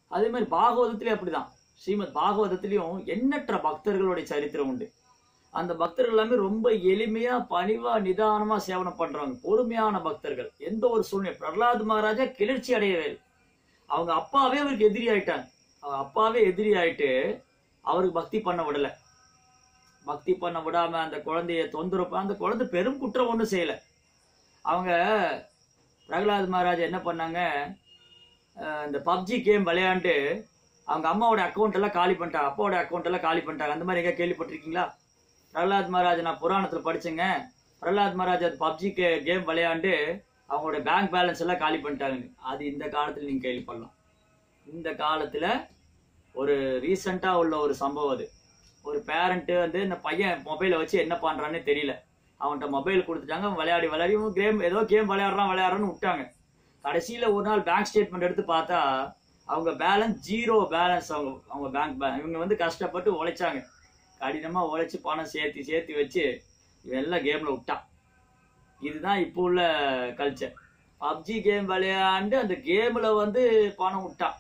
அதே மாதிரி பாகவதத்திலயும் அப்படிதான் ஸ்ரீமத் பாகவதத்திலையும் எண்ணற்ற பக்தர்களுடைய சரித்திரம் உண்டு அந்த பக்தர்கள் எல்லாமே ரொம்ப எளிமையா பணிவா நிதானமா சேவனம் பண்றவங்க பொறுமையான பக்தர்கள் எந்த ஒரு சூழ்நிலை பிரகலாத் மகாராஜா கிளர்ச்சி அடையவே இல்லை. அவங்க அப்பாவே அவருக்கு எதிரி ஆயிட்டாங்க அவங்க அப்பாவே எதிரி ஆயிட்டு அவருக்கு பக்தி பண்ண விடல பக்தி பண்ண விடாம அந்த குழந்தைய தொந்தரவு அந்த குழந்தை பெரும் குற்றம் ஒன்றும் செய்யல அவங்க பிரகலாத் மகாராஜா என்ன பண்ணாங்க அஹ் இந்த பப்ஜி கேம் விளையாண்டு அவங்க அம்மாவோட அக்கௌண்ட் எல்லாம் காலி பண்ணிட்டாங்க அப்பாவோட அக்கௌண்ட் எல்லாம் காலி பண்ணிட்டாங்க அந்த மாதிரி எங்க கேள்விப்பட்டிருக்கீங்களா பிரகலாத் மகாராஜ் நான் புராணத்துல படிச்சேங்க பிரகலாத் மகாராஜ் அது பப்ஜி கேம் விளையாண்டு அவங்களோட பேங்க் பேலன்ஸ் எல்லாம் காலி பண்ணிட்டாங்க அது இந்த காலத்துல நீங்க கேள்விப்படலாம் இந்த காலத்துல ஒரு ரீசெண்டா உள்ள ஒரு சம்பவம் அது ஒரு பேரண்ட் வந்து இந்த பையன் மொபைலை வச்சு என்ன பண்றான்னு தெரியல அவன்கிட்ட மொபைல் கொடுத்துட்டாங்க அவன் விளையாடி விளையாடி கேம் ஏதோ கேம் விளையாடுறான் விளையாடுறான்னு விட்டாங்க கடைசியில ஒரு நாள் பேங்க் ஸ்டேட்மெண்ட் எடுத்து பார்த்தா அவங்க பேலன்ஸ் ஜீரோ பேலன்ஸ் அவங்க அவங்க பேங்க் பேலன்ஸ் இவங்க வந்து கஷ்டப்பட்டு உழைச்சாங்க கடினமா உழைச்சு பணம் சேர்த்து சேர்த்து வச்சு இவன் எல்லாம் கேம்ல விட்டான் இதுதான் இப்போ உள்ள கல்ச்சர் பப்ஜி கேம் விளையாண்டு அந்த கேம்ல வந்து பணம் விட்டான்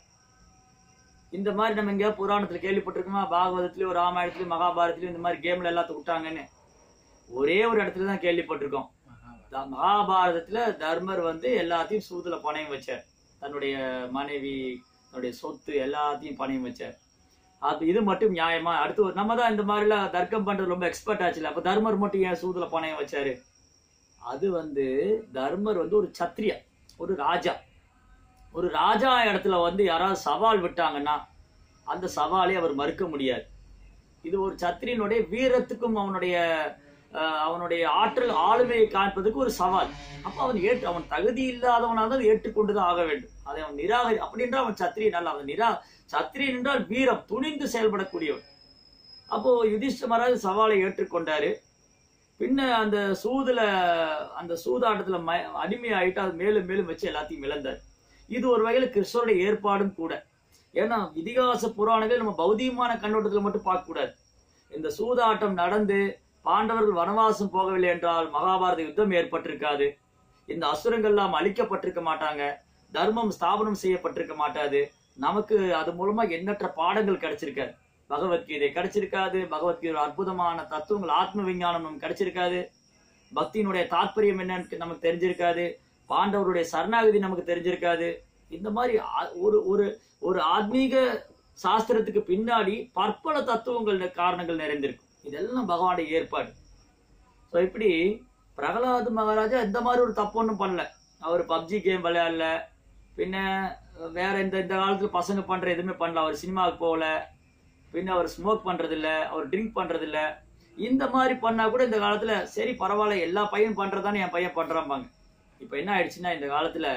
இந்த மாதிரி நம்ம எங்கேயாவது புராணத்துல கேள்விப்பட்டிருக்கோமா பாகவதத்துலயும் ராமாயணத்துலயும் மகாபாரதத்துலயும் இந்த மாதிரி கேம்ல எல்லாத்தையும் விட்டாங்கன்னு ஒரே ஒரு இடத்துல தான் கேள்விப்பட்டிருக்கோம் த- மகாபாரதத்துல தர்மர் வந்து எல்லாத்தையும் சூதுல பணயம் வச்சார் தன்னுடைய மனைவி தன்னுடைய சொத்து எல்லாத்தையும் பணயம் வச்சார் அப்ப இது மட்டும் நியாயமா அடுத்து ஒரு- நம்ம தான் இந்த மாதிரிலாம் தர்க்கம் பண்றது ரொம்ப எக்ஸ்பர்ட் ஆச்சுல அப்ப தர்மர் மட்டும் ஏன் சூதுல பணயம் வச்சாரு அது வந்து தர்மர் வந்து ஒரு சத்திரியா ஒரு ராஜா ஒரு ராஜா இடத்துல வந்து யாராவது சவால் விட்டாங்கன்னா அந்த சவாலை அவர் மறுக்க முடியாது இது ஒரு சத்திரியனுடைய வீரத்துக்கும் அவனுடைய அஹ், அவனுடைய ஆற்றல் ஆளுமையை காண்பதற்கு ஒரு சவால் அப்ப அவன் ஏற்று அவன் தகுதி இல்லாதவனாக தான் ஏற்றுக்கொண்டுதான் ஆக வேண்டும் அதை அவன் நிராகரி அப்படின்ற அவன் சத்திரியன் அல்ல அவன் நிரா சத்திரியன் என்றால் வீரம் துணிந்து செயல்படக்கூடியவன் அப்போ யுதிஷ்ட மகாராஜ் சவாலை ஏற்றுக்கொண்டாரு பின்ன அந்த சூதுல அந்த சூதாட்டத்துல ம அடிமையாயிட்டு அது மேலும் மேலும் வச்சு எல்லாத்தையும் இழந்தார் இது ஒரு வகையில கிருஷ்ணருடைய ஏற்பாடும் கூட ஏன்னா இதிகாச புராணங்கள் நம்ம பௌதிகமான கண்ணோட்டத்துல மட்டும் பார்க்க கூடாது இந்த சூதாட்டம் நடந்து பாண்டவர்கள் வனவாசம் போகவில்லை என்றால் மகாபாரத யுத்தம் ஏற்பட்டிருக்காது இந்த அசுரங்கள்லாம் அழிக்கப்பட்டிருக்க மாட்டாங்க தர்மம் ஸ்தாபனம் செய்யப்பட்டிருக்க மாட்டாது நமக்கு அது மூலமா எண்ணற்ற பாடங்கள் கிடைச்சிருக்காது பகவத்கீதை கிடைச்சிருக்காது பகவத்கீதை அற்புதமான தத்துவங்கள் ஆத்ம விஞ்ஞானம் நமக்கு கிடைச்சிருக்காது பக்தியினுடைய தாற்பயம் என்னன்னு நமக்கு தெரிஞ்சிருக்காது பாண்டவருடைய சரணாகதி நமக்கு தெரிஞ்சிருக்காது இந்த மாதிரி ஆ- ஒரு ஒரு ஒரு ஆத்மீக சாஸ்திரத்துக்கு பின்னாடி பற்பல தத்துவங்கள் காரணங்கள் நிறைந்திருக்கும் இதெல்லாம் பகவானுடைய ஏற்பாடு ஸோ இப்படி பிரகலாத் மகாராஜா இந்த மாதிரி ஒரு தப்பு ஒன்றும் பண்ணல அவர் பப்ஜி கேம் விளையாடல பின்ன வேற இந்த இந்த காலத்துல பசங்க பண்ற எதுவுமே பண்ணல அவர் சினிமாவுக்கு போகல பின்ன அவர் ஸ்மோக் பண்றது இல்ல அவர் ட்ரிங்க் பண்றது இல்ல இந்த மாதிரி பண்ணா கூட இந்த காலத்துல சரி பரவாயில்ல எல்லா பையன் பண்றதானே என் பையன் பண்றாம்பாங்க இப்ப என்ன ஆயிடுச்சுன்னா இந்த காலத்துல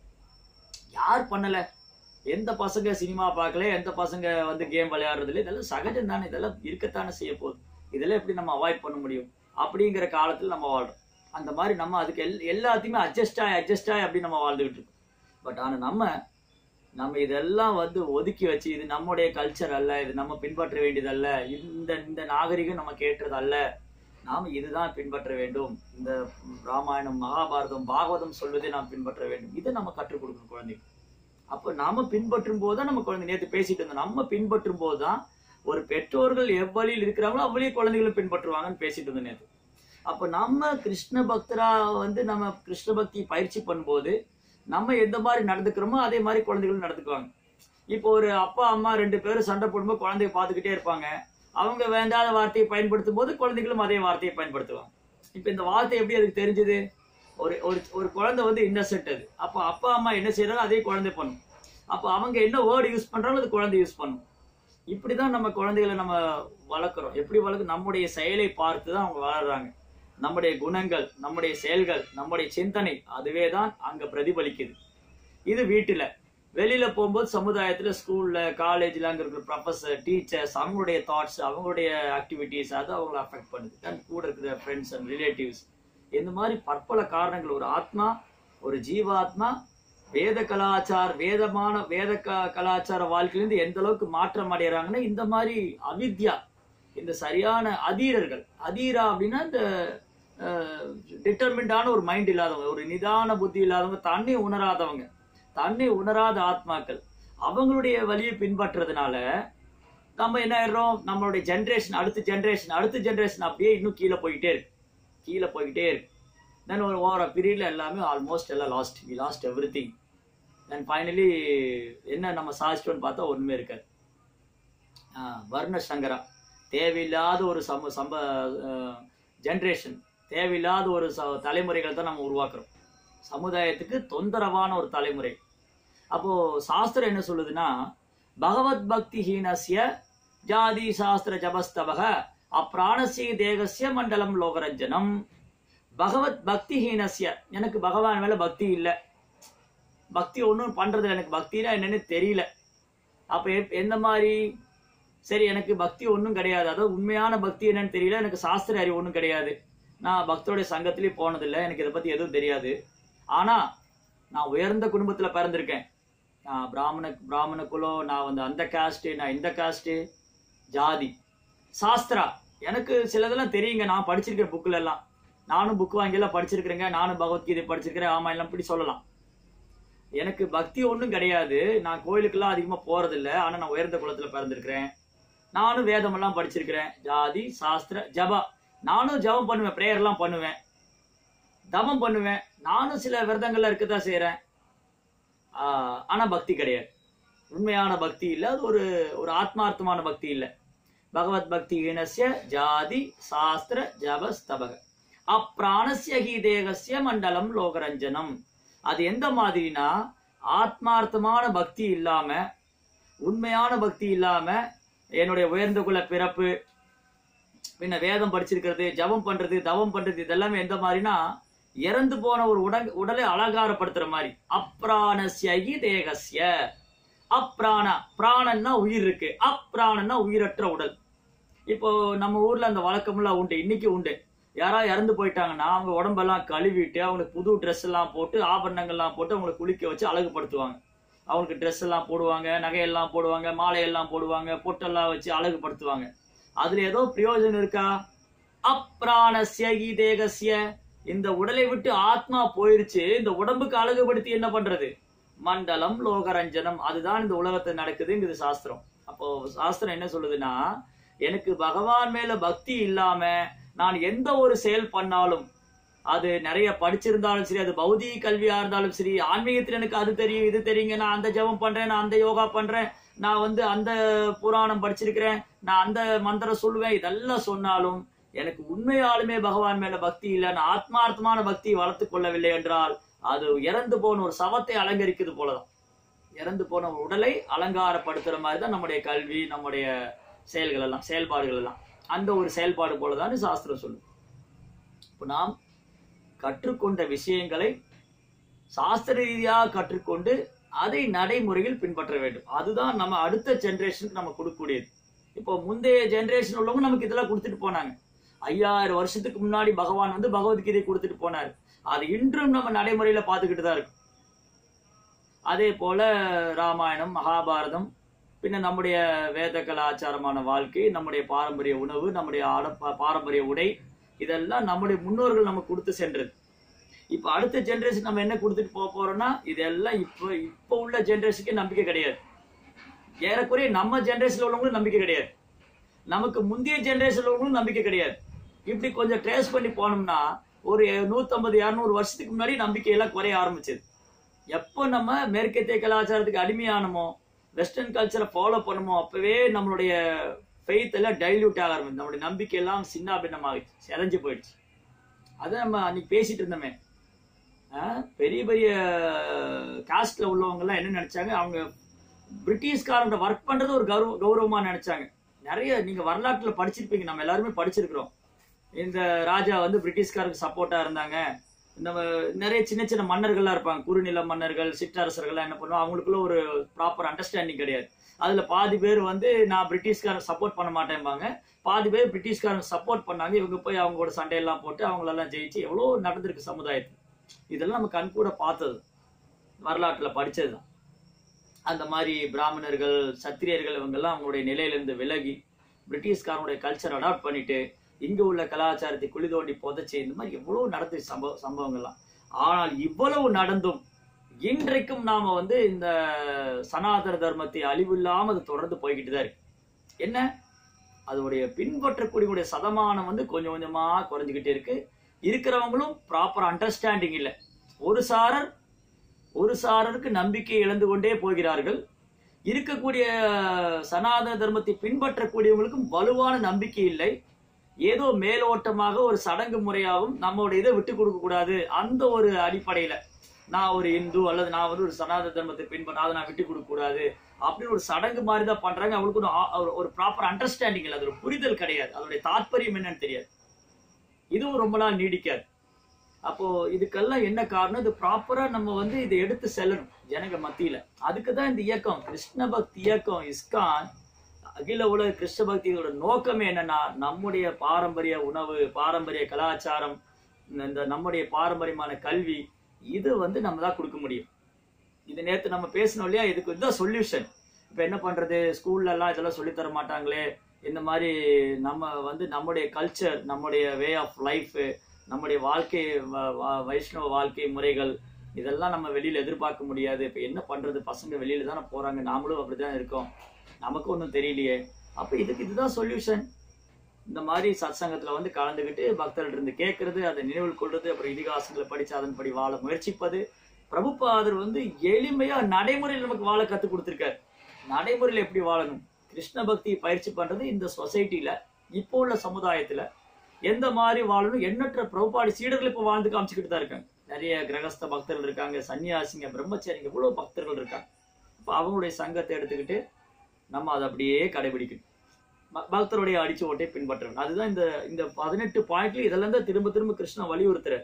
யார் பண்ணல எந்த பசங்க சினிமா பார்க்கல எந்த பசங்க வந்து கேம் விளையாடுறது இல்ல இதெல்லாம் சகஜம் தானே இதெல்லாம் இருக்கத்தானே செய்ய போகுது இதெல்லாம் எப்படி நம்ம அவாய்ட் பண்ண முடியும் அப்படிங்கிற காலத்துல நம்ம வாழ்றோம் அந்த மாதிரி நம்ம அதுக்கு எல் எல்லாத்தையுமே அட்ஜஸ்ட் ஆகி அட்ஜஸ்ட் ஆகி அப்படி நம்ம வாழ்ந்துகிட்டு இருக்கோம் பட் ஆனா நம்ம நம்ம இதெல்லாம் வந்து ஒதுக்கி வச்சு இது நம்முடைய கல்ச்சர் அல்ல இது நம்ம பின்பற்ற வேண்டியதல்ல இந்த இந்த நாகரிகம் நம்ம கேட்டது அல்ல நாம் இதுதான் பின்பற்ற வேண்டும் இந்த ராமாயணம் மகாபாரதம் பாகவதம் சொல்வதை நாம் பின்பற்ற வேண்டும் இதை நம்ம கற்றுக் கொடுக்கணும் குழந்தைக்கு அப்ப நாம பின்பற்றும் போது தான் நம்ம குழந்தை நேற்று பேசிட்டு இருந்தோம் நம்ம பின்பற்றும் போது தான் ஒரு பெற்றோர்கள் எவ்வழியில் இருக்கிறாங்களோ அவ்வளியே குழந்தைகளும் பின்பற்றுவாங்கன்னு பேசிட்டு இருந்தோம் நேற்று அப்ப நம்ம கிருஷ்ண பக்தரா வந்து நம்ம கிருஷ்ண பக்தி பயிற்சி பண்ணும்போது நம்ம எந்த மாதிரி நடந்துக்கிறோமோ அதே மாதிரி குழந்தைகளும் நடந்துக்குவாங்க இப்போ ஒரு அப்பா அம்மா ரெண்டு பேரும் சண்டை போடும்போது குழந்தைய பார்த்துக்கிட்டே இருப்பாங்க அவங்க வேண்டாத வார்த்தையை பயன்படுத்தும் போது குழந்தைகளும் அதே வார்த்தையை பயன்படுத்துவாங்க இப்போ இந்த வார்த்தை எப்படி அதுக்கு தெரிஞ்சது ஒரு ஒரு ஒரு குழந்தை வந்து இன்னசென்ட் அது அப்போ அப்பா அம்மா என்ன செய்யறாங்க அதே குழந்தை பண்ணும் அப்போ அவங்க என்ன வேர்டு யூஸ் பண்றாங்களோ அது குழந்தை யூஸ் பண்ணும் இப்படிதான் நம்ம குழந்தைகளை நம்ம வளர்க்குறோம் எப்படி வளர்க்கு நம்முடைய செயலை பார்த்து தான் அவங்க வளர்றாங்க நம்முடைய குணங்கள் நம்முடைய செயல்கள் நம்முடைய சிந்தனை அதுவே தான் அங்க பிரதிபலிக்குது இது வீட்டுல வெளியில போகும்போது சமுதாயத்துல ஸ்கூல்ல காலேஜ்ல அங்க இருக்கிற ப்ரொஃபஸர் டீச்சர்ஸ் அவங்களுடைய தாட்ஸ் அவங்களுடைய ஆக்டிவிட்டிஸ் அது அவங்களை அஃபெக்ட் பண்ணுது தான் கூட இருக்கிற ஃப்ரெண்ட்ஸ் அண்ட் ரிலேட்டிவ்ஸ் இந்த மாதிரி பற்பல காரணங்கள் ஒரு ஆத்மா ஒரு ஜீவாத்மா வேத கலாச்சார வேதமான வேத க கலாச்சார வாழ்க்கையிலிருந்து எந்த அளவுக்கு மாற்றம் அடைகிறாங்கன்னா இந்த மாதிரி அவித்யா இந்த சரியான அதீரர்கள் அதீரா அப்படின்னா இந்த டிட்டர்மிண்டான ஒரு மைண்ட் இல்லாதவங்க ஒரு நிதான புத்தி இல்லாதவங்க தன்னை உணராதவங்க தன்னை உணராத ஆத்மாக்கள் அவங்களுடைய வழியை பின்பற்றுறதுனால நம்ம என்ன ஆயிடுறோம் நம்மளுடைய ஜென்ரேஷன் அடுத்த ஜென்ரேஷன் அடுத்த ஜென்ரேஷன் அப்படியே இன்னும் கீழே போயிட்டே இருக்கு கீழே போய்கிட்டே இருக்கு தென் ஒரு ஓவர பீரியட்ல எல்லாமே ஆல்மோஸ்ட் எல்லாம் lost we lost everything then finally என்ன நம்ம சாதிச்சிட்டோம்னு பார்த்தா ஒண்ணுமே இருக்காது ஆஹ் வர்ண சங்கரா தேவையில்லாத ஒரு சம சம்ப ஜென்ரேஷன் தேவையில்லாத ஒரு ச தலைமுறைகளை தான் நம்ம உருவாக்குறோம் சமுதாயத்துக்கு தொந்தரவான ஒரு தலைமுறை அப்போ சாஸ்திரம் என்ன சொல்லுதுன்னா பகவத் பக்தி ஹீனஸ்ய ஜாதி சாஸ்திர ஜபஸ்தவக அப்பிராணசிய தேகசிய மண்டலம் லோகரஞ்சனம் பகவத் பக்தி ஹீனஸ்ய எனக்கு பகவான் மேல பக்தி இல்லை பக்தி ஒன்றும் பண்றது இல்ல. எனக்கு பக்தினா என்னன்னு தெரியல அப்ப எப்- எந்த மாதிரி சரி எனக்கு பக்தி ஒன்றும் கிடையாது அதாவது உண்மையான பக்தி என்னன்னு தெரியல எனக்கு சாஸ்திர அறிவு ஒன்றும் கிடையாது நான் பக்தருடைய சங்கத்திலேயே போனதில்லை எனக்கு இதை பத்தி எதுவும் தெரியாது ஆனா நான் உயர்ந்த குடும்பத்துல பிறந்திருக்கேன் நான் பிராமண பிராமண குலம் நான் வந்து அந்த காஸ்ட் நான் இந்த காஸ்ட் ஜாதி சாஸ்திரா எனக்கு சிலதெல்லாம் தெரியுங்க நான் படிச்சிருக்கேன் புக்கில் எல்லாம் நானும் புக் வாங்கியெல்லாம் படிச்சிருக்கிறேங்க நானும் பகவத்கீதை படிச்சிருக்கிறேன் ஆமா எல்லாம் இப்படி சொல்லலாம் எனக்கு பக்தி ஒன்றும் கிடையாது நான் கோயிலுக்கெல்லாம் அதிகமாக போறதில்ல ஆனால் நான் உயர்ந்த குலத்துல பிறந்திருக்கிறேன் நானும் வேதமெல்லாம் படிச்சிருக்கிறேன் ஜாதி சாஸ்திர ஜபா நானும் ஜபம் பண்ணுவேன் ப்ரேயர்லாம் பண்ணுவேன் தவம் பண்ணுவேன் நானும் சில விரதங்கள்ல இருக்கதான் செய்கிறேன் ஆனால் பக்தி கிடையாது உண்மையான பக்தி இல்லை அது ஒரு ஒரு ஆத்மார்த்தமான பக்தி இல்லை பகவத் பக்தி ஈனஸ்ய ஜாதி சாஸ்திர ஜப ஸ்தபக அப்பிராணஸ்ய ஹி தேகஸ்ய மண்டலம் லோகரஞ்சனம் அது எந்த மாதிரினா ஆத்மார்த்தமான பக்தி இல்லாம உண்மையான பக்தி இல்லாம என்னுடைய உயர்ந்த குல பிறப்பு பின்ன வேதம் படிச்சிருக்கிறது ஜபம் பண்றது தவம் பண்றது இதெல்லாமே எந்த மாதிரினா இறந்து போன ஒரு உடல் உடலை அலங்காரப்படுத்துற மாதிரி அப்ராணஸ்ய ஹி தேகஸ்ய அப்ராண பிராணன்னா உயிர் இருக்கு அப்ராணன்னா உயிரற்ற உடல் இப்போ நம்ம ஊர்ல அந்த வழக்கமெல்லாம் உண்டு இன்னைக்கு உண்டு யாராவது இறந்து போயிட்டாங்கன்னா அவங்க உடம்பெல்லாம் கழுவிட்டு அவங்களுக்கு புது ட்ரெஸ் எல்லாம் போட்டு ஆபரணங்கள்லாம் போட்டு அவங்களை குளிக்க வச்சு அழகுபடுத்துவாங்க அவங்களுக்கு ட்ரெஸ் எல்லாம் போடுவாங்க நகையெல்லாம் போடுவாங்க மாலையெல்லாம் போடுவாங்க பொட்டெல்லாம் வச்சு அழகுபடுத்துவாங்க அதுல ஏதோ பிரயோஜனம் இருக்கா அப்ராணஸ்ய ஹி தேகஸ்ய இந்த உடலை விட்டு ஆத்மா போயிருச்சு இந்த உடம்புக்கு அழகுபடுத்தி என்ன பண்றது மண்டலம் லோகரஞ்சனம் அதுதான் இந்த உலகத்துல நடக்குதுங்கிறது சாஸ்திரம் அப்போ சாஸ்திரம் என்ன சொல்லுதுன்னா எனக்கு பகவான் மேல பக்தி இல்லாம நான் எந்த ஒரு செயல் பண்ணாலும் அது நிறைய படிச்சிருந்தாலும் சரி அது பௌதிக கல்வியா இருந்தாலும் சரி ஆன்மீகத்துல எனக்கு அது தெரியும் இது தெரியுங்க நான் அந்த ஜெபம் பண்றேன் நான் அந்த யோகா பண்றேன் நான் வந்து அந்த புராணம் படிச்சிருக்கிறேன் நான் அந்த மந்திரம் சொல்லுவேன் இதெல்லாம் சொன்னாலும் எனக்கு உண்மையாலுமே பகவான் மேல பக்தி இல்லை நான் ஆத்மார்த்தமான பக்தியை வளர்த்து கொள்ளவில்லை என்றால் அது இறந்து போன ஒரு சவத்தை அலங்கரிக்குது போலதான் இறந்து போன ஒரு உடலை அலங்காரப்படுத்துற மாதிரி தான் நம்முடைய கல்வி நம்முடைய செயல்கள் எல்லாம் செயல்பாடுகள் எல்லாம் அந்த ஒரு செயல்பாடு போலதான் சாஸ்திரம் சொல்லும் இப்போ நாம் கற்றுக்கொண்ட விஷயங்களை சாஸ்திர ரீதியாக கற்றுக்கொண்டு அதை நடைமுறையில் பின்பற்ற வேண்டும் அதுதான் நம்ம அடுத்த ஜெனரேஷனுக்கு நம்ம கொடுக்கக்கூடியது இப்போ முந்தைய ஜெனரேஷன் உள்ளவங்க நமக்கு இதெல்லாம் கொடுத்துட்டு போனாங்க ஐயாயிரம் வருஷத்துக்கு முன்னாடி பகவான் வந்து பகவத்கீதை கொடுத்துட்டு போனார் அது இன்றும் நம்ம நடைமுறையில பார்த்துக்கிட்டு தான் இருக்கும் அதே போல ராமாயணம் மகாபாரதம் பின்ன நம்முடைய வேத கலாச்சாரமான வாழ்க்கை நம்முடைய பாரம்பரிய உணவு நம்முடைய ஆட பா- பாரம்பரிய உடை இதெல்லாம் நம்முடைய முன்னோர்கள் நமக்கு கொடுத்து சென்றது இப்ப அடுத்த ஜெனரேஷன் நம்ம என்ன கொடுத்துட்டு போக போறோம்னா இதெல்லாம் இப்போ இப்போ உள்ள ஜெனரேஷனுக்கு நம்பிக்கை கிடையாது ஏறக்குறைய நம்ம ஜெனரேஷன்ல உள்ளவங்களும் நம்பிக்கை கிடையாது நமக்கு முந்தைய ஜெனரேஷன்ல உள்ளவங்களும் நம்பிக்கை கிடையாது இப்படி கொஞ்சம் ட்ரேஸ் பண்ணி போனோம்னா ஒரு நூத்தம்பது இரநூறு வருஷத்துக்கு முன்னாடி நம்பிக்கையெல்லாம் குறைய ஆரம்பிச்சது எப்போ நம்ம மேற்கத்திய கலாச்சாரத்துக்கு அடிமையானமோ வெஸ்டர்ன் கல்ச்சரை ஃபாலோ பண்ணுமோ அப்பவே நம்மளுடைய ஃபெய்த் எல்லாம் டைல்யூட் ஆக ஆரம்பிச்சு நம்மளுடைய நம்பிக்கை எல்லாம் சின்ன பின்னமாகிடுச்சு சிதைஞ்சு போயிடுச்சு அதை நம்ம அன்னைக்கு பேசிட்டு இருந்தோமே ஆஹ் பெரிய பெரிய காஸ்ட்ல உள்ளவங்க எல்லாம் என்ன நினைச்சாங்க அவங்க பிரிட்டிஷ்காரங்க ஒர்க் பண்றது ஒரு கௌரவ கௌரவமா நினைச்சாங்க நிறைய நீங்க வரலாற்றுல படிச்சிருப்பீங்க நம்ம எல்லாருமே படிச்சிருக்கிறோம் இந்த ராஜா வந்து பிரிட்டிஷ்காரருக்கு சப்போர்ட்டா இருந்தாங்க நம்ம நிறைய சின்ன சின்ன மன்னர்கள்லாம் இருப்பாங்க குறுநில மன்னர்கள் சிற்றரசர்கள்லாம் என்ன பண்ணுவாங்க அவங்களுக்குள்ள ஒரு ப்ராப்பர் அண்டர்ஸ்டாண்டிங் கிடையாது அதுல பாதி பேர் வந்து நான் பிரிட்டிஷ்காரன் சப்போர்ட் பண்ண மாட்டேன்பாங்க பாதி பேர் பிரிட்டிஷ்காரன் சப்போர்ட் பண்ணாங்க இவங்க போய் அவங்களோட சண்டையெல்லாம் போட்டு அவங்களெல்லாம் ஜெயிச்சு எவ்வளோ நடந்திருக்கு சமுதாயத்தில் இதெல்லாம் நம்ம கண் கூட பார்த்தது வரலாற்றுல படிச்சதுதான் அந்த மாதிரி பிராமணர்கள் சத்திரியர்கள் இவங்கெல்லாம் அவங்களுடைய நிலையிலிருந்து விலகி பிரிட்டிஷ்காரனுடைய கல்ச்சர் அடாப்ட் பண்ணிட்டு இங்க உள்ள கலாச்சாரத்தை குழி தோண்டி புதைச்சி இந்த மாதிரி எவ்வளவு நடந்துச்சு சம்பவ சம்பவங்கள்லாம் ஆனால் இவ்வளவு நடந்தும் இன்றைக்கும் நாம வந்து இந்த சனாதன தர்மத்தை அழிவில்லாம அது தொடர்ந்து போய்கிட்டு தான் இருக்கு என்ன அதோடைய பின்பற்றக்கூடியவங்களுடைய சதமானம் வந்து கொஞ்சம் கொஞ்சமா குறைஞ்சுக்கிட்டே இருக்கு இருக்கிறவங்களும் ப்ராப்பர் அண்டர்ஸ்டாண்டிங் இல்லை ஒரு சாரர் ஒரு சாரருக்கு நம்பிக்கை இழந்து கொண்டே போகிறார்கள் இருக்கக்கூடிய சனாதன தர்மத்தை பின்பற்றக்கூடியவங்களுக்கும் வலுவான நம்பிக்கை இல்லை ஏதோ மேலோட்டமாக ஒரு சடங்கு முறையாகவும் நம்மளுடைய இதை விட்டு கொடுக்க கூடாது அந்த ஒரு அடிப்படையில நான் ஒரு இந்து அல்லது நான் வந்து ஒரு சனாதன தர்மத்தை பின்பற்ற அதை நான் விட்டு கொடுக்க கூடாது அப்படின்னு ஒரு சடங்கு மாதிரி தான் பண்றாங்க அவங்களுக்கு ஒரு ஆ- ஒரு- ஒரு ப்ராப்பர் அண்டர்ஸ்டாண்டிங் இல்லை அது ஒரு புரிதல் கிடையாது அதோடைய தாற்பயம் என்னன்னு தெரியாது இதுவும் ரொம்ப நாள் நீடிக்காது அப்போ இதுக்கெல்லாம் என்ன காரணம் இது ப்ராப்பரா நம்ம வந்து இதை எடுத்து செல்லணும் ஜனங்க மத்தியில அதுக்கு தான் இந்த இயக்கம் கிருஷ்ண பக்தி இயக்கம் இஸ்கான் அகில உலக கிருஷ்ண பக்தியோட நோக்கமே என்னன்னா நம்முடைய பாரம்பரிய உணவு பாரம்பரிய கலாச்சாரம் இந்த- இந்த நம்முடைய பாரம்பரியமான கல்வி இது வந்து நம்ம தான் கொடுக்க முடியும் இது நேத்து நம்ம பேசணும் இல்லையா இதுக்கு இதுதான் சொல்யூஷன் இப்ப என்ன பண்றது ஸ்கூல்ல எல்லாம் இதெல்லாம் சொல்லித் தர மாட்டாங்களே இந்த மாதிரி நம்ம வந்து நம்முடைய கல்ச்சர் நம்முடைய வே ஆஃப் லைஃப் நம்முடைய வாழ்க்கை வ- வ- வைஷ்ணவ வாழ்க்கை முறைகள் இதெல்லாம் நம்ம வெளியில எதிர்பார்க்க முடியாது இப்ப என்ன பண்றது பசங்க வெளியில தானே போறாங்க நாமளும் அப்படிதான் இருக்கோம் நமக்கு ஒன்றும் தெரியலையே அப்ப இதுக்கு இதுதான் சொல்யூஷன் இந்த மாதிரி சத்சங்கத்துல வந்து கலந்துக்கிட்டு பக்தர்கள் இருந்து கேட்கறது அதை நினைவில் கொள்றது அப்புறம் இதிகாசங்களை படிச்சு அதன்படி வாழ முயற்சிப்பது பிரபுபாதர் வந்து எளிமையா நடைமுறையில் நமக்கு வாழ கத்து கொடுத்திருக்காரு நடைமுறையில் எப்படி வாழணும் கிருஷ்ண பக்தி பயிற்சி பண்றது இந்த சொசைட்டில இப்போ உள்ள சமுதாயத்துல எந்த மாதிரி வாழணும் எண்ணற்ற பிரபுபாடி சீடர்கள் இப்போ வாழ்ந்து காமிச்சுக்கிட்டு தான் இருக்காங்க நிறைய கிரகஸ்த பக்தர்கள் இருக்காங்க சன்னியாசிங்க பிரம்மச்சாரிங்க இவ்வளவு பக்தர்கள் இருக்காங்க இப்போ அவங்களுடைய சங்கத்தை எடுத்துக்கிட்டு நம்ம அதை அப்படியே கடைபிடிக்கணும் ப- பக்தருடைய அடிச்சு ஓட்டை பின்பற்றணும் அதுதான் இந்த இந்த பதினெட்டு பாயிண்ட்ல இதெல்லாம் தான் திரும்ப திரும்ப கிருஷ்ணன் வலியுறுத்துற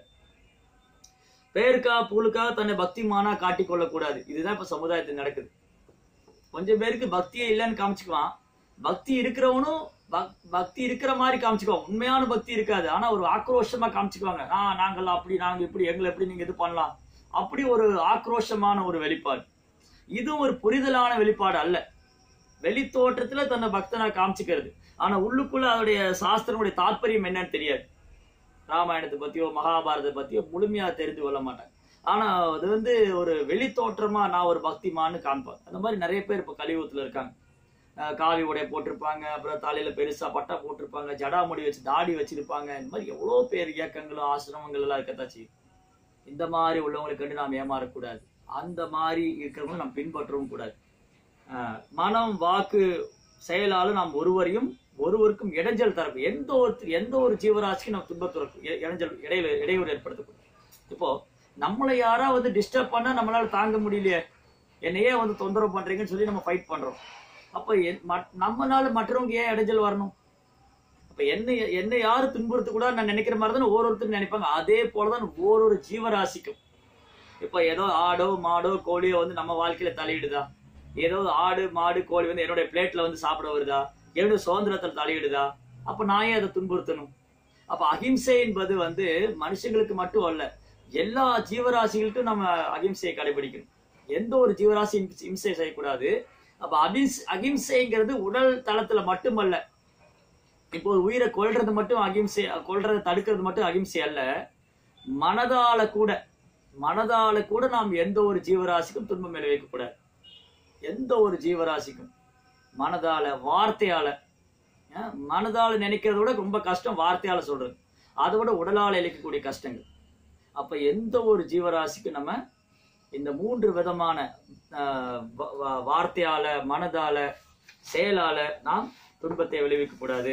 பேருக்கா புகழுக்காக தன்னை பக்திமானா காட்டிக் கொள்ளக்கூடாது இதுதான் இப்ப சமுதாயத்தில் நடக்குது கொஞ்சம் பேருக்கு பக்தியே இல்லைன்னு காமிச்சுக்குவான் பக்தி இருக்கிறவனும் பக்- பக்தி இருக்கிற மாதிரி காமிச்சுக்குவான் உண்மையான பக்தி இருக்காது ஆனா ஒரு ஆக்ரோஷமா காமிச்சுக்குவாங்க ஆ நாங்கள் அப்படி நாங்க இப்படி எங்களை எப்படி நீங்க இது பண்ணலாம் அப்படி ஒரு ஆக்ரோஷமான ஒரு வெளிப்பாடு இதுவும் ஒரு புரிதலான வெளிப்பாடு அல்ல வெளி தோற்றத்துல தன்னை பக்தனா காமிச்சுக்கிறது ஆனா உள்ளுக்குள்ள அதோடைய சாஸ்திரனுடைய தாற்பயம் என்னன்னு தெரியாது ராமாயணத்தை பத்தியோ மகாபாரதத்தை பத்தியோ முழுமையா தெரிந்து கொள்ள மாட்டாங்க ஆனா அது வந்து ஒரு வெளி தோற்றமா நான் ஒரு பக்திமான்னு காமிப்பேன் அந்த மாதிரி நிறைய பேர் இப்ப கலியுகத்துல இருக்காங்க அஹ் காவி உடைய போட்டிருப்பாங்க அப்புறம் தலையில பெருசா பட்டா போட்டிருப்பாங்க ஜடாமுடி வச்சு தாடி வச்சிருப்பாங்க இந்த மாதிரி எவ்வளவு பேர் இயக்கங்களும் ஆசிரமங்கள் எல்லாம் இருக்கத்தான் செய்யும் இந்த மாதிரி உள்ளவங்களை கண்டு நாம் ஏமாறக்கூடாது அந்த மாதிரி இருக்கிறவங்களை நாம் பின்பற்றவும் கூடாது அஹ் மனம் வாக்கு செயலாலும் நாம் ஒருவரையும் ஒருவருக்கும் இடைஞ்சல் தரப்பு எந்த ஒரு எந்த ஒரு ஜீவராசிக்கும் நம்ம துன்பத்துறக்கும் இடைஞ்சல் இடையில இடையூறு ஏற்படுத்தக்கூடாது இப்போ நம்மளை யாரா வந்து டிஸ்டர்ப் பண்ணா நம்மளால தாங்க முடியலையே என்னையே வந்து தொந்தரவு பண்றீங்கன்னு சொல்லி நம்ம ஃபைட் பண்றோம் அப்ப என்- மட்- நம்மனால மற்றவங்க ஏன் இடைஞ்சல் வரணும் அப்ப என்ன என்ன யாரு துன்புறுத்த கூட நான் நினைக்கிற மாதிரி தானே ஒவ்வொருத்தரும் நினைப்பாங்க அதே போலதான் ஒவ்வொரு ஜீவராசிக்கும் இப்ப ஏதோ ஆடோ மாடோ கோழியோ வந்து நம்ம வாழ்க்கையில தலையிடுதா ஏதோ ஆடு மாடு கோழி வந்து என்னுடைய பிளேட்ல வந்து சாப்பிட வருதா என்னுடைய சுதந்திரத்தில் தலையிடுதா அப்ப நான் ஏன் அதை துன்புறுத்தணும் அப்ப அகிம்சை என்பது வந்து மனுஷங்களுக்கு மட்டும் அல்ல எல்லா ஜீவராசிகளுக்கும் நம்ம அகிம்சையை கடைபிடிக்கணும் எந்த ஒரு ஜீவராசி இம்சை- இம்சை செய்யக்கூடாது அப்ப அபிஸ் அகிம்சைங்கிறது உடல் தளத்துல மட்டுமல்ல இப்போ ஒரு உயிரை கொல்றது மட்டும் அகிம்சை கொல்றதை தடுக்கிறது மட்டும் அகிம்சை அல்ல மனதால கூட மனதால கூட நாம் எந்த ஒரு ஜீவராசிக்கும் துன்பம் விளைவிக்க கூடாது எந்த ஒரு ஜீவராசிக்கும் மனதால வார்த்தையால அஹ், மனதால நினைக்கிறத விட ரொம்ப கஷ்டம் வார்த்தையால சொல்றது அதை விட உடலால இழைக்கக்கூடிய கஷ்டங்கள் அப்ப எந்த ஒரு ஜீவராசிக்கும் நம்ம இந்த மூன்று விதமான அஹ், வ- வ- வார்த்தையால மனதால செயலால நாம் துன்பத்தை விளைவிக்க கூடாது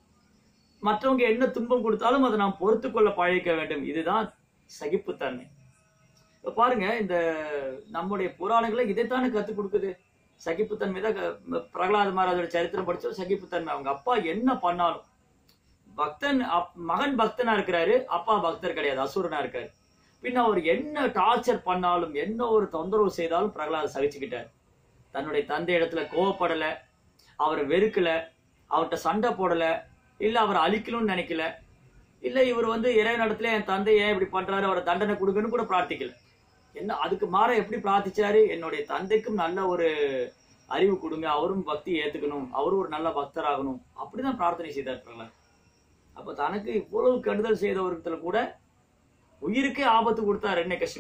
மற்றவங்க என்ன துன்பம் கொடுத்தாலும் அதை நாம் பொறுத்து கொள்ள பழகிக்க வேண்டும் இதுதான் சகிப்புத்தன்மை இப்ப பாருங்க இந்த நம்முடைய புராணங்களை இதைத்தானே கத்துக் கொடுக்குது சகிப்புத்தன்மை தான் க- பிரகலாத மகாராஜோட சரித்திரம் படிச்சோம் சகிப்புத்தன்மை அவங்க அப்பா என்ன பண்ணாலும் பக்தன் அப்- மகன் பக்தனா இருக்கிறாரு அப்பா பக்தர் கிடையாது அசுரனா இருக்காரு பின்ன அவர் என்ன டார்ச்சர் பண்ணாலும் என்ன ஒரு தொந்தரவு செய்தாலும் பிரகலாத சகிச்சுக்கிட்டார் தன்னுடைய தந்தை இடத்துல கோவப்படல அவரை வெறுக்கல அவர்கிட்ட சண்டை போடல இல்ல அவரை அழிக்கணும்னு நினைக்கல இல்ல இவர் வந்து இறைவனிடத்துல என் தந்தை ஏன் இப்படி பண்றாரு அவரை தண்டனை கொடுக்கணும்னு கூட பிரார்த்திக்கல என்ன அதுக்கு மாற எப்படி பிரார்த்திச்சாரு என்னுடைய தந்தைக்கும் நல்ல ஒரு அறிவு கொடுங்க அவரும் பக்தி ஏத்துக்கணும் அவரும் ஒரு நல்ல பக்தராகணும் அப்படிதான் பிரார்த்தனை செய்தார் பிரகலாத் அப்ப தனக்கு இவ்வளவு கெடுதல் செய்தவர்கிட்ட கூட உயிருக்கே ஆபத்து கொடுத்தார் என்ன கஷ்டிப்பு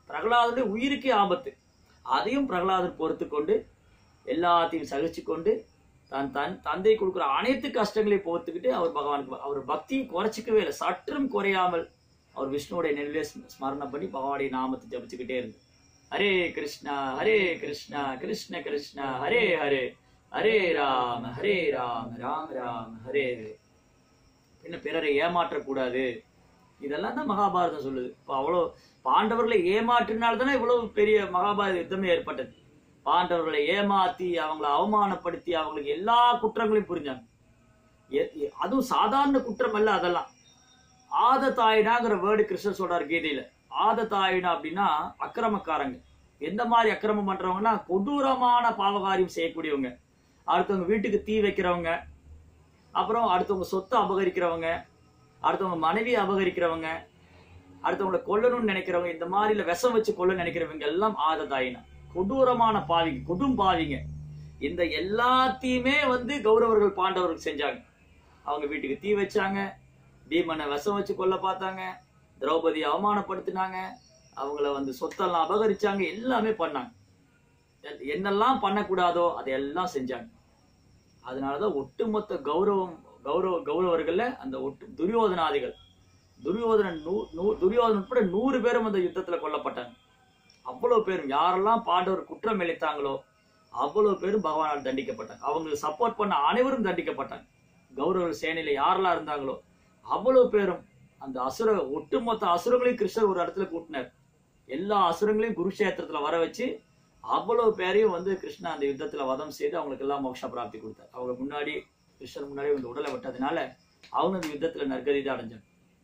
பிரகலாதனுடைய உயிருக்கே ஆபத்து அதையும் பிரகலாதர் பொறுத்து கொண்டு எல்லாத்தையும் சகிச்சு கொண்டு தன் தன் தந்தை கொடுக்குற அனைத்து கஷ்டங்களையும் போத்துக்கிட்டு அவர் பகவானுக்கு அவர் பக்தியை குறைச்சிக்கவே இல்லை சற்றும் குறையாமல் அவர் விஷ்ணுவோடைய நினைவே ஸ்மரணம் பண்ணி பகவானுடைய நாமத்தை ஜபிச்சுக்கிட்டே இருந்தார் ஹரே கிருஷ்ணா ஹரே கிருஷ்ணா கிருஷ்ண கிருஷ்ணா ஹரே ஹரே ஹரே ராம ஹரே ராம ராம ராம ஹரே ஹரே பின்ன பிறரை ஏமாற்றக்கூடாது இதெல்லாம் தான் மகாபாரதம் சொல்லுது இப்போ அவ்வளோ பாண்டவர்களை ஏமாற்றினால தானே இவ்வளவு பெரிய மகாபாரத யுத்தமே ஏற்பட்டது பாண்டவர்களை ஏமாத்தி அவங்கள அவமானப்படுத்தி அவங்களுக்கு எல்லா குற்றங்களையும் புரிஞ்சாங்க எ- எ- அதுவும் சாதாரண குற்றம் அல்ல அதெல்லாம் ஆதத்தாயினாங்கிற வேர்டு கிருஷ்ணர் சொல்றாரு கீதையில ஆதத்தாயினா அப்படின்னா அக்கிரமக்காரங்க எந்த மாதிரி அக்கிரமம் பண்றவங்கன்னா கொடூரமான பாவகாரியம் செய்யக்கூடியவங்க அடுத்தவங்க வீட்டுக்கு தீ வைக்கிறவங்க அப்புறம் அடுத்தவங்க சொத்தை அபகரிக்கிறவங்க அடுத்தவங்க மனைவி அபகரிக்கிறவங்க அடுத்தவங்களை கொல்லணும்னு நினைக்கிறவங்க இந்த மாதிரி இல்ல விஷம் வச்சு கொல்ல நினைக்கிறவங்க எல்லாம் ஆததாயினா கொடூரமான பாவிங்க கொடும் பாவிங்க இந்த எல்லாத்தையுமே வந்து கௌரவர்கள் பாண்டவர்கள் செஞ்சாங்க அவங்க வீட்டுக்கு தீ வச்சாங்க பீமனை விஷம் வச்சு கொல்ல பார்த்தாங்க திரௌபதி அவமானப்படுத்தினாங்க அவங்கள வந்து சொத்தெல்லாம் அபகரிச்சாங்க எல்லாமே பண்ணாங்க எல்- என்னெல்லாம் பண்ணக்கூடாதோ அதையெல்லாம் செஞ்சாங்க அதனாலதான் ஒட்டுமொத்த கௌரவம் கௌரவ கௌரவர்கள்ல அந்த ஒட்டு துரியோதனாதிகள் துரியோதனன் நூ நூ- துரியோதனன் உட்பட நூறு பேரும் அந்த யுத்தத்துல கொல்லப்பட்டாங்க அவ்வளவு பேரும் யாரெல்லாம் பாண்டவர் குற்றம் இழைத்தாங்களோ அவ்வளவு பேரும் பகவானால் தண்டிக்கப்பட்டாங்க அவங்களுக்கு சப்போர்ட் பண்ண அனைவரும் தண்டிக்கப்பட்டாங்க கௌரவ சேனையில யாரெல்லாம் இருந்தாங்களோ அவ்வளவு பேரும் அந்த அசுர ஒட்டுமொத்த அசுரங்களையும் கிருஷ்ணர் ஒரு இடத்துல கூட்டினார் எல்லா அசுரங்களையும் குருஷேத்திரத்துல வர வச்சு அவ்வளவு பேரையும் வந்து கிருஷ்ணா அந்த யுத்தத்துல வதம் செய்து அவங்களுக்கு எல்லாம் மோட்ச பிராப்தி கொடுத்தார் அவங்க முன்னாடி கிருஷ்ணர் முன்னாடி இந்த உடலை விட்டதுனால அவங்க அந்த யுத்தத்துல நற்கதி தான் அடைஞ்சாங்க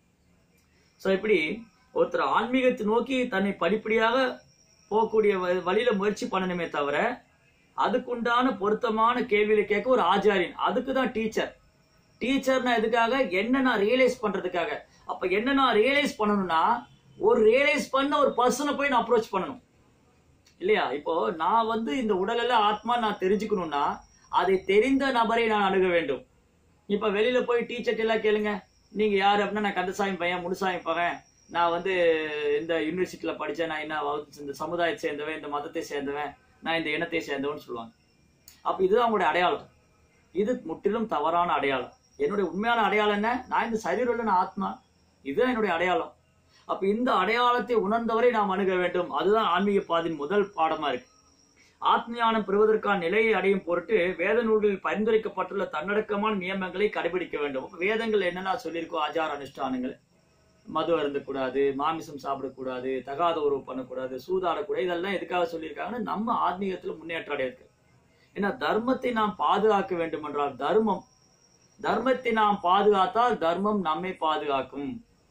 சோ இப்படி ஒருத்தர் ஆன்மீகத்தை நோக்கி தன்னை படிப்படியாக போகக்கூடிய வ- வழியில முயற்சி பண்ணணுமே தவிர அதுக்குண்டான பொருத்தமான கேள்வியில கேட்க ஒரு ஆச்சாரியன் அதுக்கு தான் டீச்சர் டீச்சர்னா எதுக்காக என்ன நான் ரியலைஸ் பண்றதுக்காக அப்ப என்ன நான் ரியலைஸ் பண்ணணும்னா ஒரு ரியலைஸ் பண்ண ஒரு பர்சனை போய் நான் அப்ரோச் பண்ணணும் இல்லையா இப்போ நான் வந்து இந்த உடல்ல ஆத்மா நான் தெரிஞ்சுக்கணும்னா அதை தெரிந்த நபரை நான் அணுக வேண்டும் இப்ப வெளியில போய் டீச்சர்ட் எல்லாம் கேளுங்க நீங்க யாரு அப்படின்னா நான் கந்தசாமி பையன் முனுசாமி பையன் நான் வந்து இந்த யூனிவர்சிட்டியில படிச்சேன் நான் என்ன வகுப்பு- இந்த சமுதாயத்தை சேர்ந்தவன் இந்த மதத்தை சேர்ந்தவன் நான் இந்த இனத்தை சேர்ந்தவன் சொல்லுவாங்க அப்ப இதுதான் அவங்களுடைய அடையாளம் இது முற்றிலும் தவறான அடையாளம் என்னுடைய உண்மையான அடையாளம் என்ன நான் இந்த சரீரம் உள்ள நான் ஆத்மா இதுதான் என்னுடைய அடையாளம் அப்ப இந்த அடையாளத்தை உணர்ந்தவரை நாம் அணுக வேண்டும் அதுதான் ஆன்மீக பாதின் முதல் பாடமா இருக்கு ஆத்மஞானம் பெறுவதற்கான நிலையை அடையும் பொருட்டு வேத நூல்களில் பரிந்துரைக்கப்பட்டுள்ள தன்னடக்கமான நியமங்களை கடைபிடிக்க வேண்டும் அப்ப வேதங்கள் என்னென்ன சொல்லியிருக்கோ ஆச்சார அனுஷ்டானங்கள் மது அருந்தக்கூடாது மாமிசம் சாப்பிடக்கூடாது தகாத உறவு பண்ணக்கூடாது சூதாடக்கூடாது இதெல்லாம் எதுக்காக சொல்லியிருக்காங்கன்னா நம்ம ஆத்மீகத்துல முன்னேற்றம் அடையிருக்கு ஏன்னா தர்மத்தை நாம் பாதுகாக்க வேண்டும் என்றால் தர்மம் தர்மத்தை நாம் பாதுகாத்தால் தர்மம் நம்மை பாதுகாக்கும்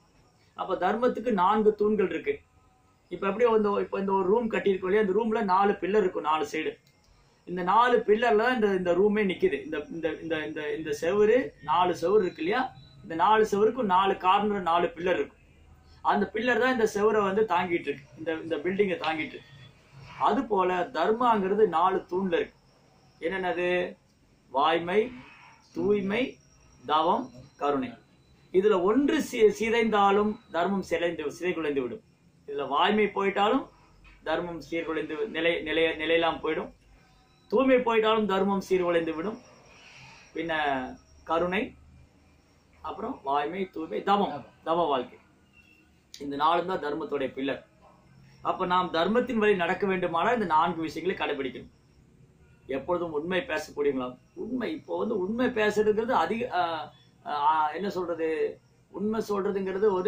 அப்ப தர்மத்துக்கு நான்கு தூண்கள் இருக்கு இப்ப எப்படி இந்த இப்ப இந்த ஒரு ரூம் கட்டியிருக்கோம் இல்லையா இந்த ரூம்ல நாலு பில்லர் இருக்கும் நாலு சைடு இந்த நாலு பில்லர்ல தான் இந்த இந்த ரூமே நிக்குது இந்த இந்த இந்த இந்த இந்த செவுரு நாலு செவுரு இருக்கு இல்லையா இந்த நாலு செவருக்கும் நாலு கார்னர் நாலு பில்லர் இருக்கும் அந்த பில்லர் தான் இந்த செவரை வந்து தாங்கிட்டு இருக்கு இந்த இந்த பில்டிங்கை தாங்கிட்டு இருக்கு அது போல தர்மாங்கிறது நாலு தூண்ல இருக்கு என்னென்னது வாய்மை தூய்மை தவம் கருணை இதுல ஒன்று சி- சிதைந்தாலும் தர்மம் சிதைந்து சிதைகுலைந்து விடும் இதுல வாய்மை போயிட்டாலும் தர்மம் சீர்குலைந்து நிலை நிலைய நிலையெல்லாம் போயிடும் தூய்மை போயிட்டாலும் தர்மம் சீர்குலைந்து விடும் பின்ன கருணை அப்புறம் வாய்மை தூய்மை தவம் தவ வாழ்க்கை இந்த நாலும் தான் தர்மத்துடைய பில்லர் அப்ப நாம் தர்மத்தின் வழி நடக்க வேண்டுமானால் இந்த நான்கு விஷயங்களை கடைபிடிக்கணும் எப்பொழுதும் உண்மை பேசக்கூடியவங்களா உண்மை இப்போ வந்து உண்மை பேசுறதுங்கிறது அதிக ஆஹ், ஆஹ், என்ன சொல்றது உண்மை சொல்றதுங்கிறது ஒரு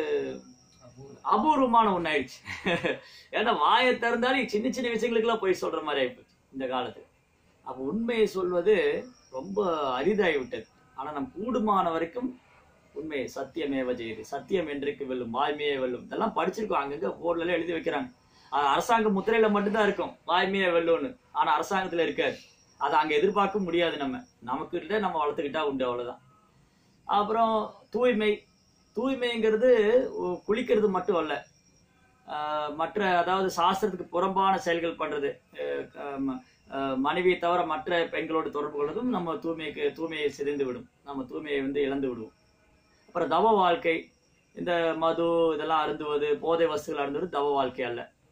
அபூர்வமான ஒண்ணு ஆயிடுச்சு ஏன்னா வாயை திறந்தாலும் சின்ன சின்ன விஷயங்களுக்கெல்லாம் போய் சொல்ற மாதிரி ஆயிப்போச்சு இந்த காலத்துல அப்ப உண்மையை சொல்வது ரொம்ப அரிதாகி விட்டது ஆனா நம் கூடுமான வரைக்கும் உண்மை சத்தியமேவ ஜெயது சத்தியம் என்றைக்கு வெல்லும் வாய்மையே வெல்லும் இதெல்லாம் படிச்சிருக்கோம் அங்கங்க போர்டுல எல்லாம் எழுதி வைக்கிறாங்க அது அரசாங்க முத்திரையில மட்டும்தான் இருக்கும் வாய்மையே வெல்லும்னு ஆனா அரசாங்கத்துல இருக்காது அதை அங்க எதிர்பார்க்க முடியாது நம்ம நமக்கிட்ட நம்ம வளர்த்துக்கிட்டா உண்டு அவ்வளவுதான் அப்புறம் தூய்மை தூய்மைங்கிறது உ- குளிக்கிறது மட்டும் அல்ல ஆஹ் மற்ற அதாவது சாஸ்திரத்துக்கு புறம்பான செயல்கள் பண்றது அஹ் க- ம- அஹ் மனைவியை தவிர மற்ற பெண்களோடு தொடர்பு கொள்வதும் நம்ம தூய்மைக்கு தூய்மையை சிதைந்து விடும் நம்ம தூய்மையை வந்து இழந்து விடுவோம் அப்புறம் தவ வாழ்க்கை இந்த மது இதெல்லாம் அருந்துவது போதை வஸ்துகள் அருந்துவது தவ வாழ்க்கை அல்ல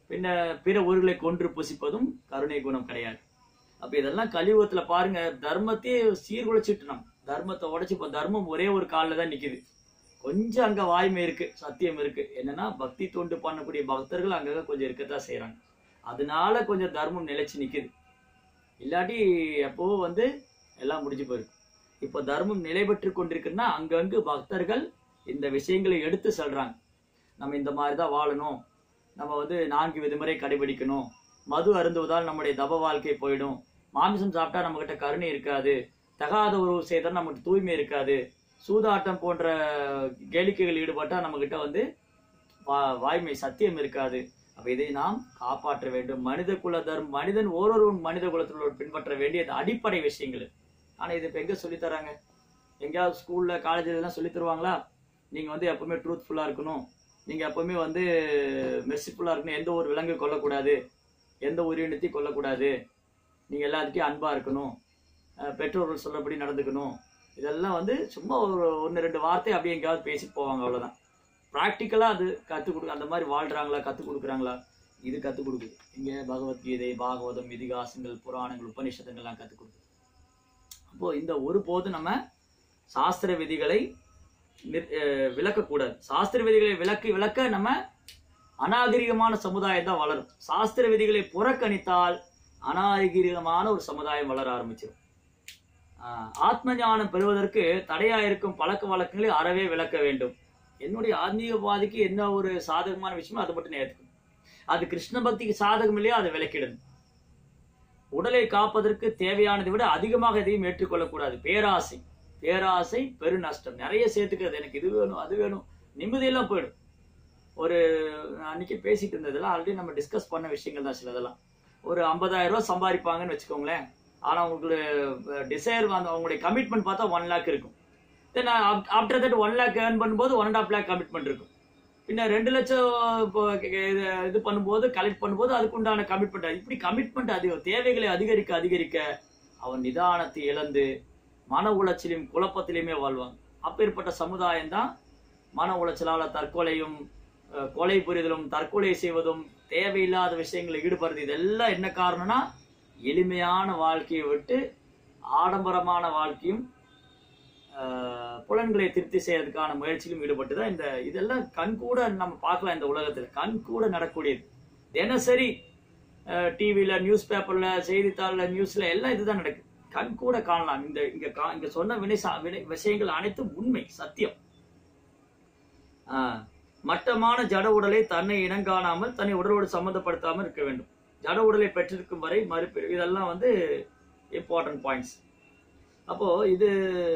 பின்ன பிற ஊர்களை கொன்று புசிப்பதும் கருணை குணம் கிடையாது அப்ப இதெல்லாம் கலியுகத்துல பாருங்க தர்மத்தையே சீர்குலைச்சிட்டு நம்ம தர்மத்தை உடைச்சு இப்ப தர்மம் ஒரே ஒரு காலில் தான் நிக்குது கொஞ்சம் அங்க வாய்மை இருக்கு சத்தியம் இருக்கு என்னன்னா பக்தி தொண்டு பண்ணக்கூடிய பக்தர்கள் அங்கங்க கொஞ்சம் இருக்கத்தான் செய்றாங்க அதனால கொஞ்சம் தர்மம் நிலைச்சு நிக்குது இல்லாட்டி எப்பவோ வந்து எல்லாம் முடிஞ்சு போயிருக்கு இப்போ தர்மம் நிலை பெற்று கொண்டிருக்குன்னா அங்கங்கு பக்தர்கள் இந்த விஷயங்களை எடுத்து சொல்றாங்க நம்ம இந்த மாதிரி தான் வாழணும் நம்ம வந்து நான்கு விதிமுறை கடைபிடிக்கணும் மது அருந்துவதால் நம்முடைய தப வாழ்க்கை போயிடும் மாமிசம் சாப்பிட்டா நம்ம கிட்ட கருணை இருக்காது தகாத உறவு செய்தால் நமக்கு தூய்மை இருக்காது சூதாட்டம் போன்ற கேளிக்கைகள் ஈடுபட்டா நம்ம கிட்ட வந்து வா- வாய்மை சத்தியம் இருக்காது அப்ப இதை நாம் காப்பாற்ற வேண்டும் மனித குல தர்மம் மனிதன் ஓரொருவன் மனித குலத்தில் பின்பற்ற வேண்டியது அடிப்படை விஷயங்கள் ஆனா இது இப்ப எங்க சொல்லித் தராங்க எங்கேயாவது ஸ்கூல்ல காலேஜ்ல எல்லாம் சொல்லித் தருவாங்களா நீங்க வந்து எப்பவுமே ட்ரூத்ஃபுல்லா இருக்கணும் நீங்க எப்பவுமே வந்து மெர்சிஃபுல்லா இருக்கணும் எந்த ஒரு விலங்கு கொல்லக்கூடாது எந்த உயிரினத்தையும் கொல்லக்கூடாது நீங்க எல்லாத்துட்டையும் அன்பா இருக்கணும் அஹ் பெற்றோர்கள் சொல்லபடி நடந்துக்கணும் இதெல்லாம் வந்து சும்மா ஒரு ஒன்று ரெண்டு வார்த்தை அப்படியே எங்கேயாவது பேசிட்டு போவாங்க அவ்வளவுதான் ப்ராக்டிக்கலா அது கற்றுக் கொடுக்க அந்த மாதிரி வாழ்றாங்களா கற்றுக் கொடுக்குறாங்களா இது கற்றுக் கொடுக்குது இங்க பகவத்கீதை பாகவதம் இதிகாசங்கள் புராணங்கள் உபநிஷதங்கள்லாம் கற்றுக் கொடுக்குது அப்போ இந்த ஒருபோது நம்ம சாஸ்திர விதிகளை நிர்- அஹ் விளக்கக்கூடாது சாஸ்திர விதிகளை விளக்கி விளக்க நம்ம அநாகரிகமான சமுதாயம் தான் வளரும் சாஸ்திர விதிகளை புறக்கணித்தால் அநாகரிகமான ஒரு சமுதாயம் வளர ஆரம்பிச்சிடும் ஆஹ் ஆத்ம ஞானம் பெறுவதற்கு தடையா இருக்கும் பழக்க வழக்கங்களை அறவே விளக்க வேண்டும் என்னுடைய ஆன்மீகவாதிக்கு என்ன ஒரு சாதகமான விஷயமோ அதை மட்டும் நேர்த்துக்கணும் அது கிருஷ்ண பக்திக்கு சாதகம் இல்லையோ அதை விளக்கிடணும் உடலை காப்பதற்கு தேவையானதை விட அதிகமாக எதையும் ஏற்றுக்கொள்ளக்கூடாது பேராசை பேராசை பெருநஷ்டம் நிறைய சேர்த்துக்கிறது எனக்கு இது வேணும் அது வேணும் நிம்மதியெல்லாம் போயிடும் ஒரு அன்னைக்கு பேசிட்டு இருந்ததெல்லாம் ஆல்ரெடி நம்ம டிஸ்கஸ் பண்ண விஷயங்கள் தான் சிலதெல்லாம் ஒரு 50000 ரூபாய் சம்பாதிப்பாங்கன்னு வச்சுக்கோங்களேன் ஆனா உங்களுக்கு டிசைர் வந்து அவங்களுடைய கமிட்மெண்ட் பார்த்தா ஒன் லேக் இருக்கும் then after that one lakh earn பண்ணும்போது one and half lakh commitment இருக்கும் பின்ன ரெண்டு லட்சம் இப்போ இது இது பண்ணும்போது கலெக்ட் பண்ணும்போது அதுக்கு உண்டான கமிட்மெண்ட் இப்படி கமிட்மெண்ட் அதிகம் தேவைகளை அதிகரிக்க அதிகரிக்க அவன் நிதானத்தை இழந்து மன உளைச்சலையும் குழப்பத்திலையுமே வாழ்வாங்க அப்பேற்பட்ட சமுதாயம் தான் மன உளைச்சலால தற்கொலையும் அஹ், கொலை புரிதலும் தற்கொலை செய்வதும் தேவையில்லாத விஷயங்களில் ஈடுபடுறது இதெல்லாம் என்ன காரணம்னா எளிமையான வாழ்க்கையை விட்டு ஆடம்பரமான வாழ்க்கையும் ஆஹ், புலன்களை திருப்தி செய்யறதுக்கான முயற்சியிலும் ஈடுபட்டு தான் இந்த இதெல்லாம் கண்கூட நம்ம பார்க்கலாம் இந்த உலகத்தில் கண்கூட நடக்கூடியது தினசரி டிவியில் நியூஸ் பேப்பரில் செய்தித்தாளில் நியூஸில் எல்லாம் இதுதான் நடக்குது கண்கூட காணலாம் இந்த இங்க கா- இங்க சொன்ன வினை சா- வினை விஷயங்கள் அனைத்தும் உண்மை சத்தியம் ஆஹ், மட்டமான ஜட உடலை தன்னை இனங்காணாமல் தன்னை உடலோடு சம்மந்தப்படுத்தாமல் இருக்க வேண்டும் ஜட உடலை பெற்றிருக்கும் வரை மறுப்பு இதெல்லாம் வந்து இம்பார்ட்டன்ட் பாயிண்ட்ஸ் அப்போ இது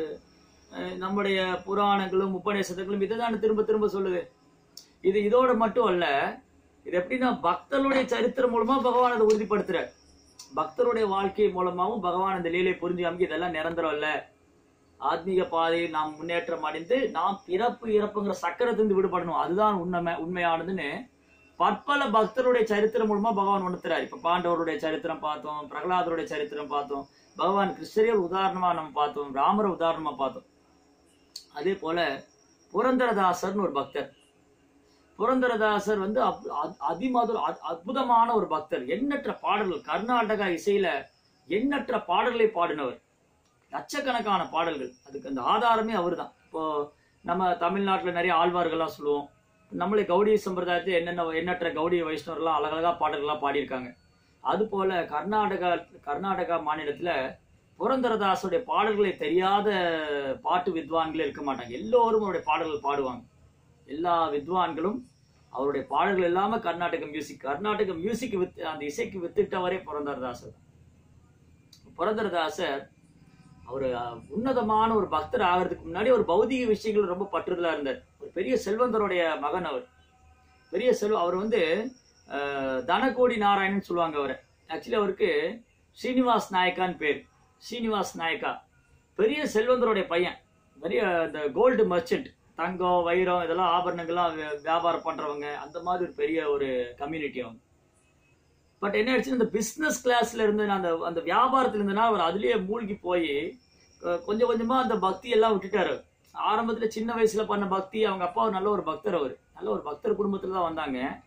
அஹ், நம்முடைய புராணங்களும் உபநிஷத்துகளும் இதுதான் திரும்ப திரும்ப சொல்லுது இது இதோட மட்டும் அல்ல இது எப்படின்னா பக்தர்களுடைய சரித்திரம் மூலமா பகவான் அதை உறுதிப்படுத்துறார் பக்தருடைய வாழ்க்கை மூலமாவும் பகவான் அந்த லீலை புரிஞ்சு காமிக்க இதெல்லாம் நிரந்தரம் இல்ல ஆத்மீக பாதையில் நாம் முன்னேற்றம் அடைந்து நாம் பிறப்பு இறப்புங்கிற சக்கரத்திலிருந்து விடுபடணும் அதுதான் உண்மை உண்மையானதுன்னு பற்பல பக்தருடைய சரித்திரம் மூலமா பகவான் உணர்த்துறாரு இப்ப பாண்டவருடைய சரித்திரம் பார்த்தோம் பிரகலாதருடைய சரித்திரம் பார்த்தோம் பகவான் கிருஷ்ணரே உதாரணமா நம்ம பார்த்தோம் ராமரை உதாரணமா பார்த்தோம் அதே போல புரந்தரதாசர்னு ஒரு பக்தர் புரந்தரதாசர் வந்து அப்- அ- அதிமதுர அ- அற்புதமான ஒரு பக்தர் எண்ணற்ற பாடல்கள் கர்நாடகா இசையில எண்ணற்ற பாடல்களை பாடினவர் லட்சக்கணக்கான பாடல்கள் அதுக்கு அந்த ஆதாரமே அவர்தான் இப்போ நம்ம தமிழ்நாட்டுல நிறைய ஆழ்வார்கள்லாம் சொல்லுவோம் நம்மளே கௌடிய சம்பிரதாயத்தில் என்னென்ன எண்ணற்ற கௌடிய வைஷ்ணவர்கள்லாம் அழகழகா பாடல்கள்லாம் பாடியிருக்காங்க அது போல கர்நாடகா கர்நாடகா மாநிலத்துல புரந்தரதாசருடைய பாடல்களை தெரியாத பாட்டு வித்வான்களே இருக்க மாட்டாங்க எல்லோரும் அவருடைய பாடல்கள் பாடுவாங்க எல்லா வித்வான்களும் அவருடைய பாடல்கள் இல்லாம Carnatic music Carnatic music with அந்த இசைக்கு வித்துட்டவரே புரந்தரதாசர் புரந்தரதாசர் அவர் உன்னதமான ஒரு பக்தர் ஆகிறதுக்கு முன்னாடி ஒரு பௌதிக விஷயங்கள் ரொம்ப பற்றுதலா இருந்தார் ஒரு பெரிய செல்வந்தருடைய மகன் அவர் பெரிய செல்வம் அவர் வந்து அஹ், தனகோடி நாராயணன் சொல்லுவாங்க அவரை ஆக்சுவலி அவருக்கு ஸ்ரீனிவாஸ் நாயக்கான்னு பேர் ஸ்ரீனிவாஸ் நாயக்கா பெரிய செல்வந்தருடைய பையன் பெரிய இந்த கோல்டு மர்ச்சன்ட் தங்கம் வைரம் இதெல்லாம் ஆபரணங்கள்லாம் வி- வியாபாரம் பண்றவங்க அந்த மாதிரி ஒரு பெரிய ஒரு கம்யூனிட்டி அவங்க பட் என்ன ஆயிடுச்சு இந்த பிசினஸ் கிளாஸ்ல இருந்து நான் அந்த அந்த வியாபாரத்துல இருந்தனா அவர் அதுலயே மூழ்கி போய் அஹ், கொஞ்சம் கொஞ்சமா அந்த பக்தி எல்லாம் விட்டுட்டாரு ஆரம்பத்துல சின்ன வயசுல பண்ண பக்தி அவங்க அப்பா ஒரு நல்ல ஒரு பக்தர் அவர் நல்ல ஒரு பக்தர் குடும்பத்துல தான் வந்தாங்க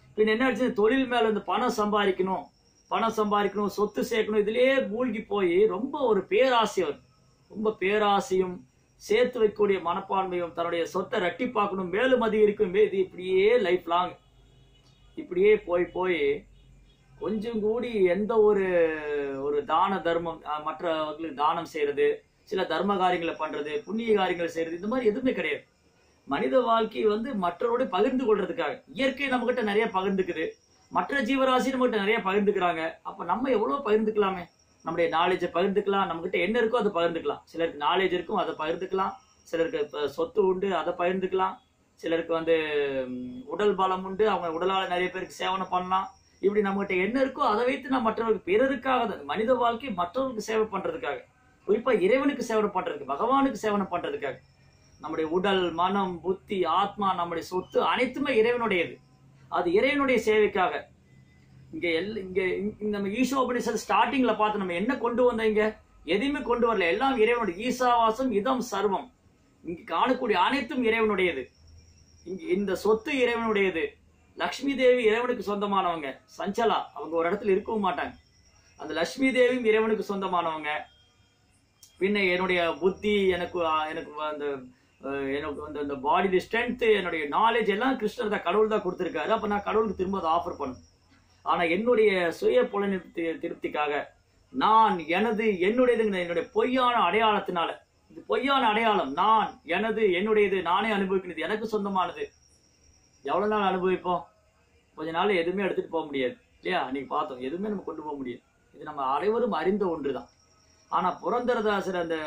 பின் என்ன ஆச்சு தொழில் மேல இந்த பணம் சம்பாதிக்கணும் பணம் சம்பாதிக்கணும் சொத்து சேர்க்கணும் இதுலயே மூழ்கி போய் ரொம்ப ஒரு பேராசை வரும் ரொம்ப பேராசையும் சேர்த்து வைக்கக்கூடிய மனப்பான்மையும் தன்னுடைய சொத்தை ரெட்டிப்பாக்கணும் மேலும் அதிகரிக்கும் இது இப்படியே லைஃப் லாங் இப்படியே போய் போய் கொஞ்சம் கூடி எந்த ஒரு ஒரு தான தர்மம் அஹ், மற்றவர்களுக்கு தானம் செய்யறது சில தர்ம காரியங்களை பண்றது புண்ணிய காரியங்களை செய்யறது இந்த மாதிரி எதுவுமே கிடையாது மனித வாழ்க்கை வந்து மற்றவரோட பகிர்ந்து கொள்றதுக்காக இயற்கை நம்ம கிட்ட நிறைய பகிர்ந்துக்குது மற்ற ஜீவராசி நம்ம கிட்ட நிறைய பகிர்ந்துக்கிறாங்க அப்ப நம்ம எவ்வளவு பகிர்ந்துக்கலாமே நம்முடைய நாலேஜை பகிர்ந்துக்கலாம் நம்ம கிட்ட என்ன இருக்கோ அதை பகிர்ந்துக்கலாம் சிலருக்கு நாலேஜ் இருக்கும் அதை பகிர்ந்துக்கலாம் சிலருக்கு இப்ப சொத்து உண்டு அதை பகிர்ந்துக்கலாம் சிலருக்கு வந்து ம், உடல் பலம் உண்டு அவங்க உடலால நிறைய பேருக்கு சேவனை பண்ணலாம் இப்படி நம்மகிட்ட என்ன இருக்கோ அதை வைத்து நான் மற்றவர்களுக்கு பிறருக்காக தான் மனித வாழ்க்கை மற்றவர்களுக்கு சேவை பண்றதுக்காக குறிப்பா இறைவனுக்கு சேவனை பண்றதுக்கு பகவானுக்கு சேவனை பண்றதுக்காக நம்முடைய உடல் மனம் புத்தி ஆத்மா நம்முடைய சொத்து அனைத்துமே இறைவனுடையது அது இறைவனுடைய சேவைக்காக இங்க எல் இங்க இங்க நம்ம ஈசோபனிஷத் ஸ்டார்டிங்ல பார்த்து நம்ம என்ன கொண்டு வந்தோம் இங்க எதையுமே கொண்டு வரல எல்லாம் இறைவனுடைய ஈசாவாசம் இதம் சர்வம் இங்க காணக்கூடிய அனைத்தும் இறைவனுடையது இங்க இந்த சொத்து இறைவனுடையது லக்ஷ்மி தேவி இறைவனுக்கு சொந்தமானவங்க சஞ்சலா அவங்க ஒரு இடத்துல இருக்கவும் மாட்டாங்க அந்த லக்ஷ்மி தேவியும் இறைவனுக்கு சொந்தமானவங்க பின்ன என்னுடைய புத்தி எனக்கு அஹ், எனக்கு அந்த அஹ், எனக்கு அந்த அந்த பாடி ஸ்ட்ரென்த் என்னுடைய நாலேஜ் எல்லாம் கிருஷ்ணர் தான் கடவுள் தான் கொடுத்துருக்காரு அப்ப நான் கடவுளுக்கு திரும்ப அதை ஆஃபர் பண்ணணும் ஆனா என்னுடைய சுய புலனி திருப்திக்காக நான் எனது என்னுடையதுங்கிற என்னுடைய பொய்யான அடையாளத்தினால இது பொய்யான அடையாளம் நான் எனது என்னுடையது நானே அனுபவிக்கிறது எனக்கு சொந்தமானது எவ்வளவு நாள் அனுபவிப்போம் கொஞ்ச நாள் எதுவுமே எடுத்துட்டு போக முடியாது இல்லையா அன்னைக்கு பார்த்தோம் எதுவுமே நம்ம கொண்டு போக முடியாது இது நம்ம அனைவரும் அறிந்த ஒன்றுதான் ஆனா புரந்தரதாசர் அந்த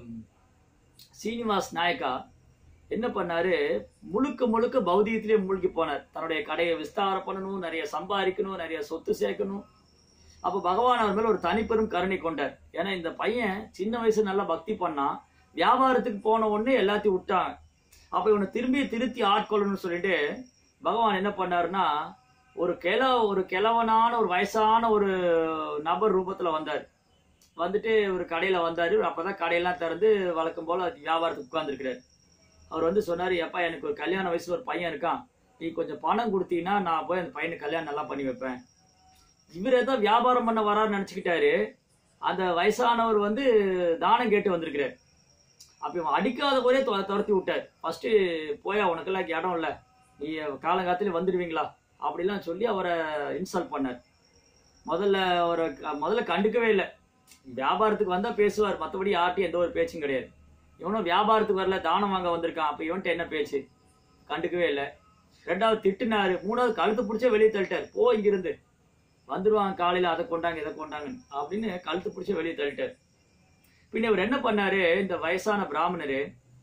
சீனிவாஸ் நாயக்கா என்ன பண்ணாரு முழுக்க முழுக்க பௌதிகத்திலே மூழ்கி போனார் தன்னுடைய கடையை விஸ்தாரம் பண்ணணும் நிறைய சம்பாதிக்கணும் நிறைய சொத்து சேர்க்கணும் அப்ப பகவான் அவர் மேல ஒரு தனிப்பெரும் கருணை கொண்டார் ஏன்னா இந்த பையன் சின்ன வயசு நல்லா பக்தி பண்ணான் வியாபாரத்துக்கு போன உடனே எல்லாத்தையும் விட்டாங்க அப்ப இவனை திரும்பி திருத்தி ஆட்கொள்ளணும்னு சொல்லிட்டு பகவான் என்ன பண்ணாருன்னா ஒரு கிழ ஒரு கிழவனான ஒரு வயசான ஒரு நபர் ரூபத்துல வந்தார் வந்துட்டு ஒரு கடையில வந்தாரு அப்பதான் கடையெல்லாம் திறந்து வழக்கம் போல வியாபாரத்துக்கு உட்கார்ந்துருக்கிறாரு அவர் வந்து சொன்னாரு எப்பா எனக்கு ஒரு கல்யாண வயசுல ஒரு பையன் இருக்கான் நீ கொஞ்சம் பணம் கொடுத்தீங்கன்னா நான் போய் அந்த பையனுக்கு கல்யாணம் நல்லா பண்ணி வைப்பேன் இவர் ஏதோ வியாபாரம் பண்ண வரான்னு நினைச்சுக்கிட்டாரு அந்த வயசானவர் வந்து தானம் கேட்டு வந்திருக்கிறார் அப்ப இவன் அடிக்காத போதே தொ- துரத்தி விட்டார் ஃபர்ஸ்ட் போயா உனக்கெல்லாம் இங்க இடம் இல்ல நீ காலங்காலத்துல வந்துடுவீங்களா அப்படிலாம் சொல்லி அவரை இன்சல்ட் பண்ணார் முதல்ல அவரை க- முதல்ல கண்டுக்கவே இல்லை வியாபாரத்துக்கு வந்தா பேசுவார் மற்றபடி யார்ட்டையும் எந்த ஒரு பேச்சும் கிடையாது இவனும் வியாபாரத்துக்கு வரல தானம் வாங்க வந்திருக்கான் அப்ப இவன்ட்ட என்ன பேச்சு கண்டுக்கவே இல்லை ரெண்டாவது திட்டுனாரு மூணாவது கழுத்து பிடிச்சே வெளியே தள்ளிட்டார் போ இங்கிருந்து வந்துருவாங்க காலையில அதை கொண்டாங்க இதை கொண்டாங்க அப்படின்னு கழுத்து பிடிச்சி வெளியே தள்ளிட்டார் பின்ன இவர் என்ன பண்ணாரு இந்த வயசான பிராமணரு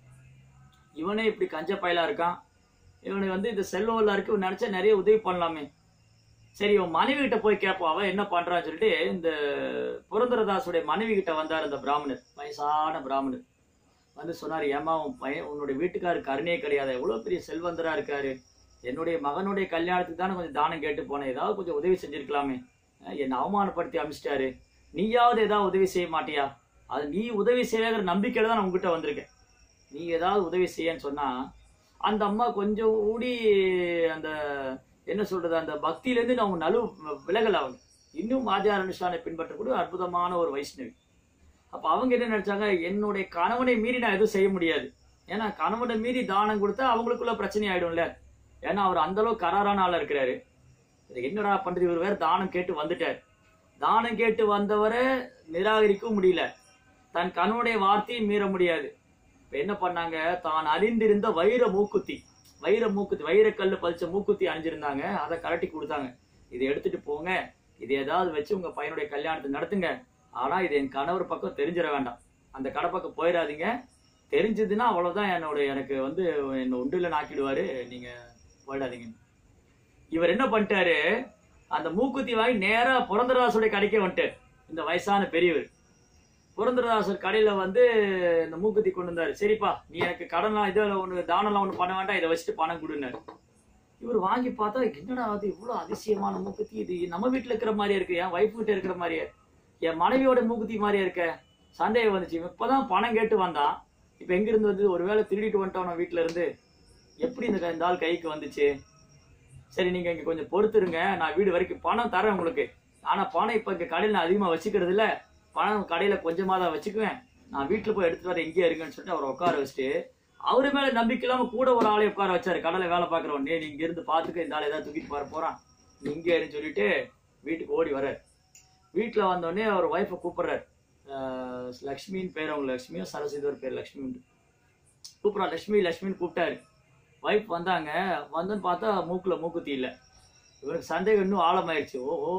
இவனே இப்படி கஞ்ச பயலா இருக்கான் இவனுக்கு வந்து இந்த செல்வம் இருக்கு இவன் நினைச்சா நிறைய உதவி பண்ணலாமே சரி இவன் மனைவி கிட்ட போய் கேட்போம் அவன் என்ன பண்றான்னு சொல்லிட்டு இந்த புரந்தரதாசுடைய மனைவி கிட்ட வந்தார் அந்த பிராமணர் வயசான பிராமணர் வந்து சொன்னார் ஏமா உன் பையன் உன்னுடைய வீட்டுக்காரு கருணையே கிடையாது எவ்வளவு பெரிய செல்வந்தரா இருக்காரு என்னுடைய மகனுடைய கல்யாணத்துக்கு தானே கொஞ்சம் தானம் கேட்டு போனேன் ஏதாவது கொஞ்சம் உதவி செஞ்சிருக்கலாமே அஹ் என்னை அவமானப்படுத்தி அமிச்சிட்டாரு நீயாவது ஏதாவது உதவி செய்ய மாட்டியா அது நீ உதவி செய்யங்கிற நம்பிக்கையில தான் நான் உங்ககிட்ட வந்திருக்கேன் நீ ஏதாவது உதவி செய்யன்னு சொன்னா அந்த அம்மா கொஞ்சம் கூடி அந்த என்ன சொல்றது அந்த பக்தியிலேருந்து அவங்க நலு விலகல அவங்க இன்னும் ஆச்சார அனுஷ்டானை பின்பற்றக்கூடிய ஒரு அற்புதமான ஒரு வைஷ்ணவி அப்ப அவங்க என்ன நினைச்சாங்க என்னுடைய கணவனை மீறி நான் எதுவும் செய்ய முடியாது ஏன்னா கணவனை மீறி தானம் கொடுத்தா அவங்களுக்குள்ள பிரச்சனை ஆயிடும்ல ஏன்னா அவர் அந்த அளவுக்கு கராரான ஆளா இருக்கிறாரு இது என்னடா பண்றது இவர் வேற தானம் கேட்டு வந்துட்டார் தானம் கேட்டு வந்தவரை நிராகரிக்கவும் முடியல தன் கணவனுடைய வார்த்தையை மீற முடியாது இப்ப என்ன பண்ணாங்க தான் அறிந்திருந்த வைர மூக்குத்தி வைர மூக்குத்தி வைரக்கல்லு பதிச்ச மூக்குத்தி அணிஞ்சிருந்தாங்க அதை கலட்டி கொடுத்தாங்க இதை எடுத்துட்டு போங்க இது ஏதாவது வச்சு உங்க பையனுடைய கல்யாணத்தை நடத்துங்க ஆனா இது என் கணவர் பக்கம் தெரிஞ்சிட வேண்டாம் அந்த கடை பக்கம் போயிடாதீங்க தெரிஞ்சதுன்னா அவ்வளவுதான் என்னோட எனக்கு வந்து என்ன உண்டுல நாக்கிடுவாரு நீங்க போயிடாதீங்க இவர் என்ன பண்ணிட்டாரு அந்த மூக்குத்தி வாங்கி நேரா புரந்தரதாசுடைய கடைக்கே வந்துட்டார் இந்த வயசான பெரியவர் புரந்தரதாசர் கடையில வந்து இந்த மூக்குத்தி கொண்டு வந்தாரு சரிப்பா நீ எனக்கு கடன்லாம் இதில் ஒன்று தானம்லாம் ஒன்று பண்ண வேண்டாம் இதை வச்சுட்டு பணம் கொடுனாரு இவர் வாங்கி பார்த்தா என்னடா அது இவ்வளோ அதிசயமான மூக்குத்தி இது நம்ம வீட்டில் இருக்கிற மாதிரியே இருக்கு என் ஒய்ஃப் கிட்ட இருக்கிற மாதிரியே என் மனைவியோட மூக்குத்தி மாதிரியே இருக்க சந்தேகம் வந்துச்சு இவன் இப்பதான் பணம் கேட்டு வந்தான் இப்போ எங்கிருந்து வந்து ஒருவேளை திருடிட்டு வந்துட்டான் வீட்டுல இருந்து எப்படி இந்த க- இந்த ஆள் கைக்கு வந்துச்சு சரி நீங்க இங்க கொஞ்சம் பொறுத்துருங்க நான் வீடு வரைக்கும் பணம் தரேன் உங்களுக்கு ஆனா பணம் இப்ப இங்க கடையில நான் அதிகமா வச்சுக்கிறது இல்ல பணம் கடையில கொஞ்சமா தான் வச்சுக்குவேன் நான் வீட்டுல போய் எடுத்துட்டு வர எங்கேயே இருங்கன்னு சொல்லிட்டு அவரை உட்கார வச்சுட்டு அவரு மேல நம்பிக்கை இல்லாம கூட ஒரு ஆளை உட்கார வச்சாரு கடலை வேலை பாக்குறவன் நீ இங்க இருந்து பாத்துக்க இந்த ஆளை ஏதாவது தூக்கிட்டு போற போறான் நீ இங்கே இருன்னு சொல்லிட்டு வீட்டுக்கு ஓடி வர்றாரு வீட்டுல வந்தோடனே அவர் ஒய்ஃபை கூப்பிடுறாரு ஆஹ் லக்ஷ்மின்னு பேர் அவங்க லக்ஷ்மியோ சரஸ்வதி ஒரு பேர் லக்ஷ்மி உண்டு கூப்பிட்றா லக்ஷ்மி லக்ஷ்மின்னு கூப்பிட்டாரு ஒய்ஃப் வந்தாங்க வந்தோன்னு பார்த்தா மூக்குல மூக்குத்தி இல்லை இவனுக்கு சந்தேகம் இன்னும் ஆழமாயிருச்சு ஓஹோ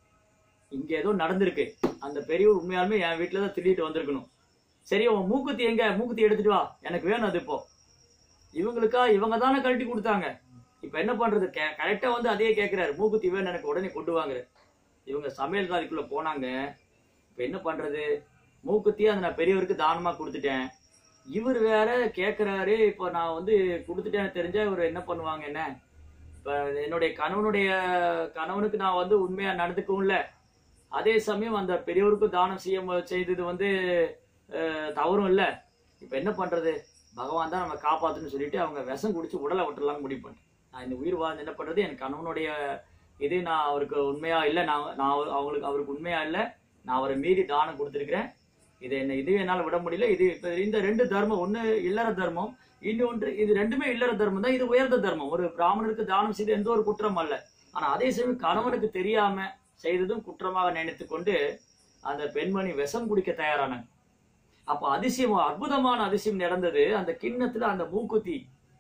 இங்க ஏதோ நடந்திருக்கு அந்த பெரியவர் உண்மையாலுமே என் வீட்டுல தான் திருடிட்டு வந்திருக்கணும் சரி உன் மூக்குத்தி எங்க மூக்குத்தி எடுத்துட்டு வா எனக்கு வேணும் அது இப்போ இவங்களுக்கா இவங்க தானே கழட்டி கொடுத்தாங்க இப்ப என்ன பண்றது கரெக்டா வந்து அதே கேக்குறாரு மூக்குத்தி வேணும் எனக்கு உடனே கொண்டு வாங்குற இவங்க சமையல் காரிக்குள்ள போனாங்க இப்ப என்ன பண்றது மூக்குத்தியை அந்த நான் பெரியவருக்கு தானமா கொடுத்துட்டேன் இவர் வேற கேக்குறாரு இப்போ நான் வந்து கொடுத்துட்டேன்னு தெரிஞ்சா இவர் என்ன பண்ணுவாங்க என்ன இப்ப என்னுடைய கணவனுடைய கணவனுக்கு நான் வந்து உண்மையா நடந்துக்கவும் இல்ல அதே சமயம் அந்த பெரியவருக்கும் தானம் செய்ய மு- செய்தது வந்து அஹ், தவறும் இல்ல இப்ப என்ன பண்றது பகவான் தான் நம்ம காப்பாத்துன்னு சொல்லிட்டு அவங்க விஷம் குடிச்சு உடலை விட்டுறலாம்னு முடிவு பண்ணிட்டேன் நான் இந்த உயிர் வாழ்ந்து என்ன பண்றது என் கணவனுடைய இது நான் அவருக்கு உண்மையா இல்லை நான் நான் அவ- அவங்களுக்கு அவருக்கு உண்மையா இல்லை நான் அவரை மீறி தானம் கொடுத்துருக்கிறேன் இதை என்ன இது என்னால் விட முடியல இது இப்ப இந்த ரெண்டு தர்மம் ஒண்ணு இல்லற தர்மம் இன்னொன்று இது ரெண்டுமே இல்லற தர்மம் தான் இது உயர்ந்த தர்மம் ஒரு பிராமணருக்கு தானம் செய்து எந்த ஒரு குற்றம் அல்ல ஆனா அதே சமயம் கணவனுக்கு தெரியாம செய்ததும் குற்றமாக நினைத்து கொண்டு அந்த பெண்மணி விஷம் குடிக்க தயாரானாங்க அப்ப அதிசயம் அற்புதமான அதிசயம் நடந்தது அந்த கிண்ணத்துல அந்த மூக்குத்தி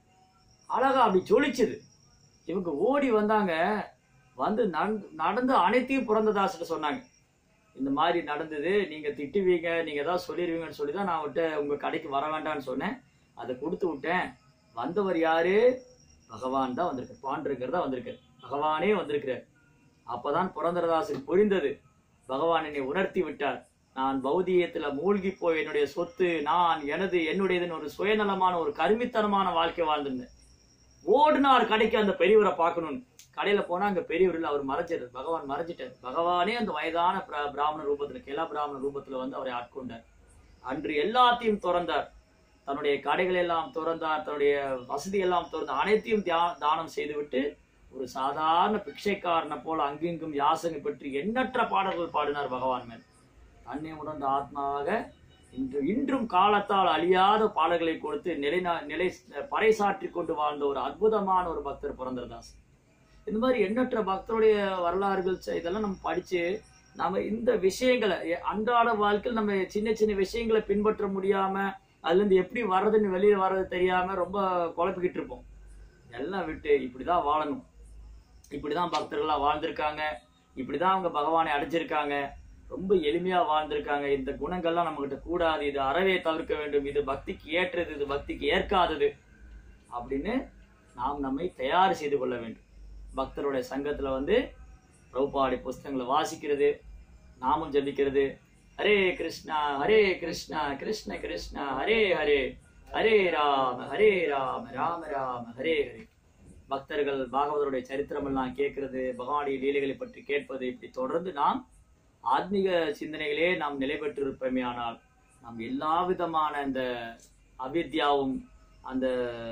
அழகா அப்படி ஜொலிச்சுது இவங்க ஓடி வந்தாங்க வந்து நடந்து- நடந்து அனைத்தையும் புரந்ததாசிட்ட சொன்னாங்க இந்த மாதிரி நடந்தது நீங்க திட்டுவீங்க நீங்க ஏதாவது சொல்லிடுவீங்கன்னு சொல்லி தான் நான் விட்டு உங்க கடைக்கு வர வேண்டாம்னு சொன்னேன் அதை கொடுத்து விட்டேன் வந்தவர் யாரு பகவான் தான் வந்திருக்கார் பாண்டிருக்கர் தான் வந்திருக்கார் பகவானே வந்திருக்கிறார் அப்பதான் புரந்தரதாசுக்கு புரிந்தது பகவான் என்னை உணர்த்தி விட்டார் நான் பௌதியத்துல மூழ்கி போய் என்னுடைய சொத்து நான் எனது என்னுடையதுன்னு ஒரு சுயநலமான ஒரு கருமித்தனமான வாழ்க்கை வாழ்ந்திருந்தேன் ஓடினார் கடைக்கு அந்த பெரியவரை பார்க்கணும்னு கடையில போனா அங்க பெரியவர் இல்ல அவர் மறைஞ்சாரு பகவான் மறைஞ்சிட்டார் பகவானே அந்த வயதான பிர- பிராமண ரூபத்துல கேலா பிராமண ரூபத்துல வந்து அவரை ஆட்கொண்டார் அன்று எல்லாத்தையும் துறந்தார் தன்னுடைய கடைகள் எல்லாம் துறந்தார் தன்னுடைய வசதி எல்லாம் துறந்து அனைத்தையும் தியா- தானம் செய்துவிட்டு ஒரு சாதாரண பிக்ஷைக்காரனை போல அங்கிங்கும் யாசனை பற்றி எண்ணற்ற பாடல்கள் பாடினார் பகவான் மேல் தன்னை உணர்ந்த ஆத்மாவாக இன்று இன்றும் காலத்தால் அழியாத பாடல்களை கொடுத்து நிலைநா நிலை பறைசாற்றி கொண்டு வாழ்ந்த ஒரு அற்புதமான ஒரு பக்தர் புரந்தரதாஸ் இந்த மாதிரி எண்ணற்ற பக்தருடைய வரலாறுகள் ச- இதெல்லாம் நம்ம படிச்சு நாம இந்த விஷயங்களை எ- அன்றாட வாழ்க்கையில் நம்ம சின்ன சின்ன விஷயங்களை பின்பற்ற முடியாம அதுல இருந்து எப்படி வர்றதுன்னு வெளியே வர்றது தெரியாம ரொம்ப குழப்பிக்கிட்டு இருப்போம் எல்லாம் விட்டு இப்படிதான் வாழணும் இப்படிதான் பக்தர்களா வாழ்ந்திருக்காங்க இப்படிதான் அவங்க பகவானை அடைஞ்சிருக்காங்க ரொம்ப எளிமையா வாழ்ந்திருக்காங்க இந்த குணங்கள்லாம் நம்ம கிட்ட கூடாது இது அறவே தவிர்க்க வேண்டும் இது பக்திக்கு ஏற்றது இது பக்திக்கு ஏற்காதது அப்படின்னு நாம் நம்மை தயார் செய்து கொள்ள வேண்டும் பக்தருடைய சங்கத்துல வந்து பிரபுபாடி புஸ்தகங்களை வாசிக்கிறது நாமும் ஜபிக்கிறது ஹரே கிருஷ்ணா ஹரே கிருஷ்ணா கிருஷ்ண கிருஷ்ணா ஹரே ஹரே ஹரே ராம ஹரே ராம ராம ராம ஹரே ஹரே பக்தர்கள் பாகவதருடைய சரித்திரம் எல்லாம் கேட்கறது பகவானுடைய லீலைகளை பற்றி கேட்பது இப்படி தொடர்ந்து நாம் ஆத்மீக சிந்தனைகளே நாம் நிலை பெற்றிருப்போமே ஆனால் நாம் எல்லா விதமான இந்த அவித்யாவும் அந்த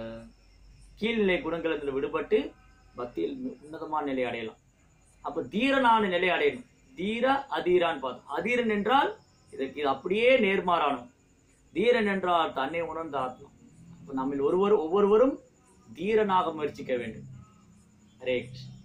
கீழ்நிலை குணங்களிலிருந்து விடுபட்டு பக்தியில் உன்னதமான நிலை அடையலாம் அப்ப தீரனான நிலை அடையணும் தீர அதீரான்னு பார்த்தோம் அதீரன் என்றால் இதற்கு இது அப்படியே நேர்மாறானும் தீரன் என்றால் தன்னை உணர்ந்த ஆத்மா அப்ப நம்மில் ஒருவர் ஒவ்வொருவரும் தீரனாக முயற்சிக்க வேண்டும் ஹரே கிருஷ்ணா